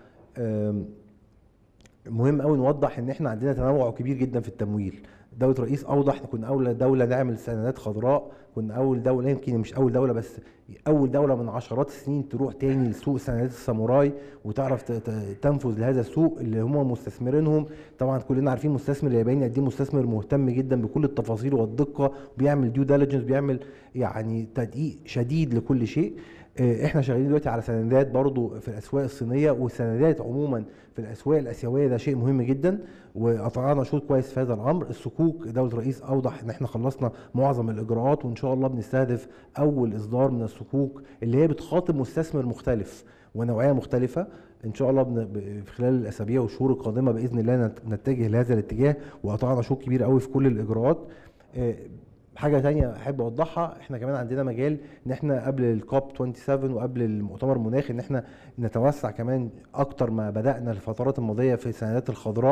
مهم قوي نوضح ان احنا عندنا تنوع كبير جدا في التمويل دولة رئيس اوضح احنا كنا اول دولة نعمل سندات خضراء كنا اول دولة يمكن مش اول دولة بس اول دولة من عشرات السنين تروح تاني لسوق سندات الساموراي وتعرف تنفذ لهذا السوق اللي هم مستثمرينهم طبعا كلنا عارفين مستثمر الياباني قد ايه مستثمر مهتم جدا بكل التفاصيل والدقة بيعمل ديو ديليجنس بيعمل يعني تدقيق شديد لكل شيء احنا شغالين دلوقتي على سندات برضو في الاسواق الصينيه والسندات عموما في الاسواق الاسيويه ده شيء مهم جدا وقطعنا شوط كويس في هذا الامر الصكوك دوله الرئيس اوضح ان احنا خلصنا معظم الاجراءات وان شاء الله بنستهدف اول اصدار من الصكوك اللي هي بتخاطب مستثمر مختلف ونوعيه مختلفه ان شاء الله في خلال الاسابيع والشهور القادمه باذن الله نتجه لهذا الاتجاه وقطعنا شوط كبير قوي في كل الاجراءات حاجه تانية احب اوضحها احنا كمان عندنا مجال ان احنا قبل الكوب 27 وقبل المؤتمر المناخي ان احنا نتوسع كمان اكتر ما بدانا الفترات الماضيه في السندات الخضراء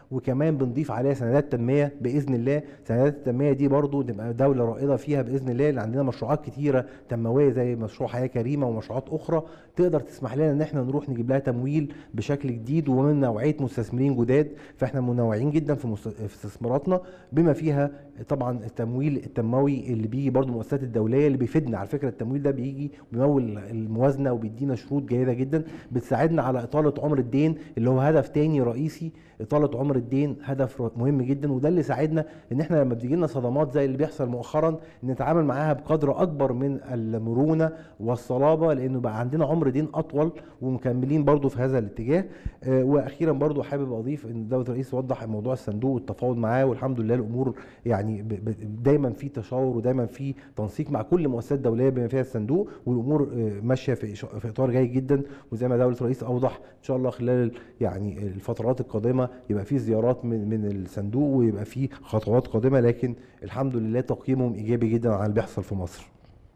وكمان بنضيف عليها سندات تنميه باذن الله سندات التنميه دي برضو نبقى دوله رائده فيها باذن الله لان عندنا مشروعات كتيره تنمويه زي مشروع حياه كريمه ومشروعات اخرى تقدر تسمح لنا ان احنا نروح نجيب لها تمويل بشكل جديد ومن نوعيه مستثمرين جداد فاحنا منوعين جدا في مست- في استثماراتنا بما فيها طبعا التمويل التنموي اللي بيجي برضو المؤسسات الدوليه اللي بيفيدنا على فكره التمويل ده بيجي بيمول الموازنه وبيدينا شروط جيده جدا بتساعدنا على اطاله عمر الدين اللي هو هدف تاني رئيسي اطاله عمر الدين هدف ر- مهم جدا وده اللي ساعدنا ان احنا لما بتجي لنا صدمات زي اللي بيحصل مؤخرا نتعامل معاها بقدر اكبر من المرونه والصلابه لانه بقى عندنا عمر دين اطول ومكملين برضو في هذا الاتجاه آه، واخيرا برضو حابب اضيف ان دوله الرئيس وضح موضوع الصندوق والتفاوض معاه والحمد لله الامور يعني ب- ب- دايما في تشاور ودايما في تنسيق مع كل المؤسسات الدوليه بما فيها الصندوق والامور آه، ماشيه في إش- في اطار جيد جدا وزي ما دوله الرئيس اوضح ان شاء الله خلال يعني الفترات القادمه يبقى في زيارات من من الصندوق ويبقى في خطوات قادمه لكن الحمد لله تقييمهم ايجابي جدا على اللي بيحصل في مصر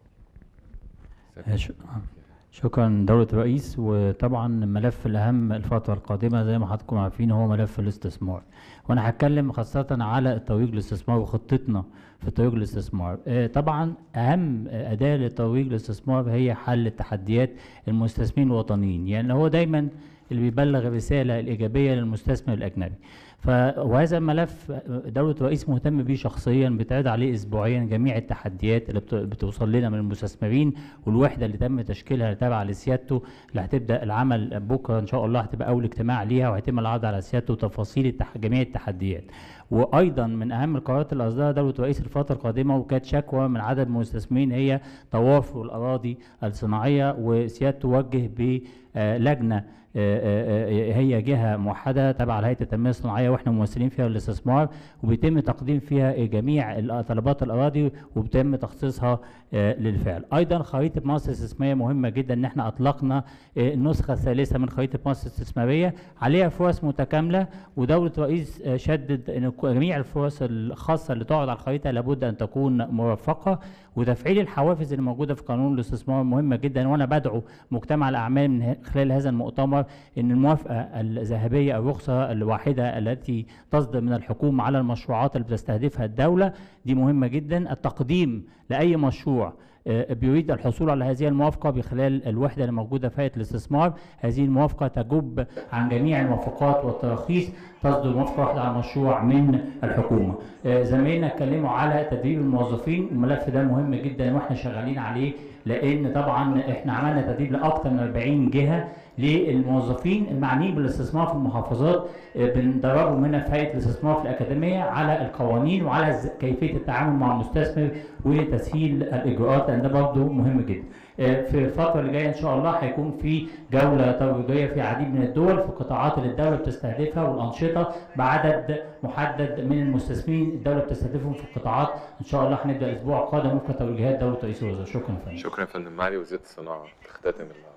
ش- شكرا دولة الرئيس وطبعا الملف الأهم الفترة القادمة زي ما حضراتكم عارفين هو ملف الاستثمار وأنا هتكلم خاصة على الترويج للاستثمار وخطتنا في ترويج الاستثمار آه، طبعا أهم أداة لترويج الاستثمار هي حل تحديات المستثمرين الوطنيين يعني هو دايما اللي بيبلغ الرسالة الإيجابية للمستثمر الأجنبي ف وهذا الملف دولة الرئيس مهتم بيه شخصيا بتعرض عليه اسبوعيا جميع التحديات اللي بت- بتوصل لنا من المستثمرين والوحدة اللي تم تشكيلها اللي تابعة لسيادته اللي هتبدأ العمل بكرة إن شاء الله هتبقى أول اجتماع ليها وهيتم العرض على سيادته تفاصيل التح... جميع التحديات وايضا من اهم القرارات اللي اصدرها دوله الرئيس الفتره القادمه وكانت شكوى من عدد من المستثمرين هي توافر الاراضي الصناعيه وسيادته وجه بلجنه هي جهه موحده تابعه لهيئه التنميه الصناعيه واحنا ممثلين فيها الاستثمار وبيتم تقديم فيها جميع ال- طلبات الاراضي وبيتم تخصيصها آه، للفعل. ايضا خريطه مصر الاستثماريه مهمه جدا ان احنا اطلقنا آه، النسخه الثالثه من خريطه مصر الاستثماريه عليها فرص متكامله ودوله الرئيس آه، شدد ان ك- جميع الفرص الخاصه اللي تعرض على الخريطه لابد ان تكون مرفقه وتفعيل الحوافز اللي موجوده في قانون الاستثمار مهمه جدا وانا بدعو مجتمع الاعمال من ه- خلال هذا المؤتمر ان الموافقه الذهبيه الرخصه الواحده التي تصدر من الحكومه على المشروعات اللي بتستهدفها الدوله دي مهمه جدا التقديم لاي مشروع آه، بيريد الحصول على هذه الموافقة بخلال الوحدة اللي موجودة في هيئة الاستثمار هذه الموافقة تجب عن جميع الموافقات والتراخيص تصدر موافقة واحدة على المشروع من الحكومة آه، زمايلنا اتكلموا على تدريب الموظفين الملف ده مهم جدا واحنا شغالين عليه لان طبعا احنا عملنا تدريب لاكثر من 40 جهه للموظفين المعنيين بالاستثمار في المحافظات آه، بندربهم هنا في هيئه الاستثمار في الاكاديميه على القوانين وعلى ز- كيفيه التعامل مع المستثمر وتسهيل الاجراءات لان ده برضه مهم جدا. آه، في الفتره اللي جايه ان شاء الله هيكون في جوله ترويجيه في عديد من الدول في القطاعات اللي الدوله بتستهدفها والانشطه بعدد محدد من المستثمرين الدوله بتستهدفهم في القطاعات ان شاء الله هنبدا الاسبوع القادم وفق توجيهات دوله رئيس الوزراء شكرا فندم. شكرا يا فندم معالي وزيره الصناعه تختتم ال-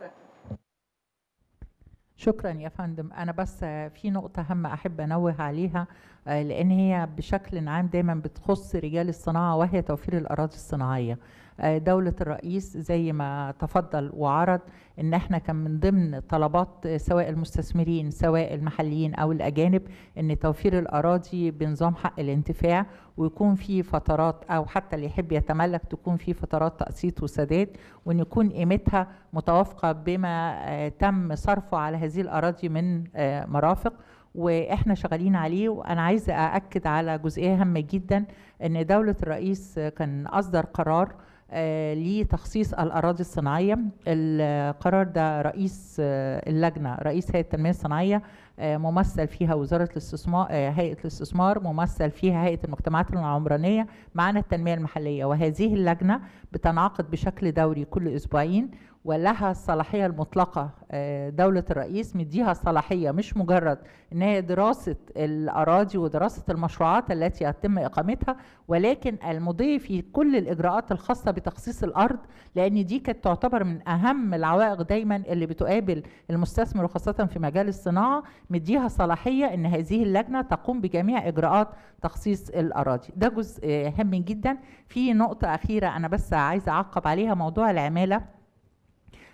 شكرا يا فندم انا بس في نقطه هامه احب انوه عليها آه، لان هي بشكل عام دايما بتخص رجال الصناعه وهي توفير الاراضي الصناعيه آه، دولة الرئيس زي ما تفضل وعرض ان احنا كان من ضمن طلبات آه، سواء المستثمرين سواء المحليين او الاجانب ان توفير الاراضي بنظام حق الانتفاع ويكون في فترات او حتى اللي يحب يتملك تكون في فترات تقسيط وسداد وان يكون قيمتها متوافقه بما آه، تم صرفه على هذه الاراضي من آه، مرافق واحنا شغالين عليه وانا عايزه ااكد على جزئيه هامه جدا ان دوله الرئيس آه، كان اصدر قرار آه، لتخصيص الاراضي الصناعيه القرار ده رئيس آه، اللجنه رئيس هيئه التنميه الصناعيه آه، ممثل فيها وزاره الاستثمار آه، هيئه الاستثمار ممثل فيها هيئه المجتمعات العمرانيه معنا التنميه المحليه وهذه اللجنه بتنعقد بشكل دوري كل اسبوعين ولها الصلاحيه المطلقه آه، دوله الرئيس مديها صلاحيه مش مجرد ان هي دراسه الاراضي ودراسه المشروعات التي يتم اقامتها ولكن المضي في كل الاجراءات الخاصه بتخصيص الارض لان دي كانت تعتبر من اهم العوائق دايما اللي بتقابل المستثمر وخاصه في مجال الصناعه مديها صلاحيه ان هذه اللجنه تقوم بجميع اجراءات تخصيص الاراضي ده جزء آه، هام جدا في نقطه اخيره انا بس عايزه اعقب عليها موضوع العماله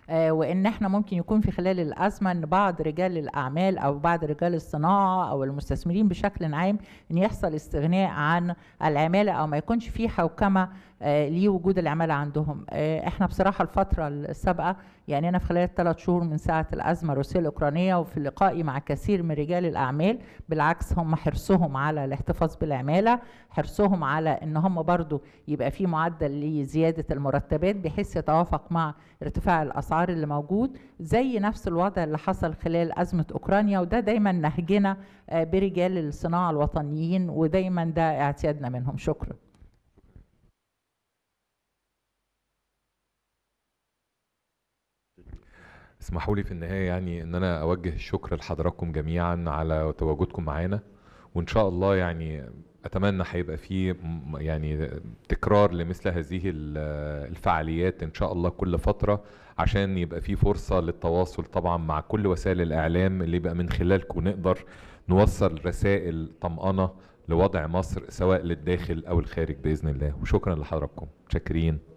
آه، وان احنا ممكن يكون في خلال الازمه ان بعض رجال الاعمال او بعض رجال الصناعه او المستثمرين بشكل عام ان يحصل استغناء عن العماله او ما يكونش في حوكمه آه، لوجود العماله عندهم آه، احنا بصراحه الفتره السابقه يعني انا في خلال الثلاث شهور من ساعه الازمه الروسيه الاوكرانيه وفي لقائي مع كثير من رجال الاعمال بالعكس هم حرصهم على الاحتفاظ بالعماله حرصهم على ان هم برضو يبقى في معدل لزياده المرتبات بحيث يتوافق مع ارتفاع الاسعار اللي موجود زي نفس الوضع اللي حصل خلال ازمه اوكرانيا وده دايما نهجنا آه، برجال الصناعه الوطنيين ودايما ده اعتيادنا منهم شكرا اسمحوا لي في النهاية يعني ان انا اوجه الشكر لحضراتكم جميعا على تواجدكم معانا وان شاء الله يعني اتمنى هيبقى في م- يعني تكرار لمثل هذه ال- الفعاليات ان شاء الله كل فترة عشان يبقى في فرصة للتواصل طبعا مع كل وسائل الاعلام اللي يبقى من خلالكم نقدر نوصل رسائل طمأنة لوضع مصر سواء للداخل او الخارج باذن الله وشكرا لحضراتكم متشكرين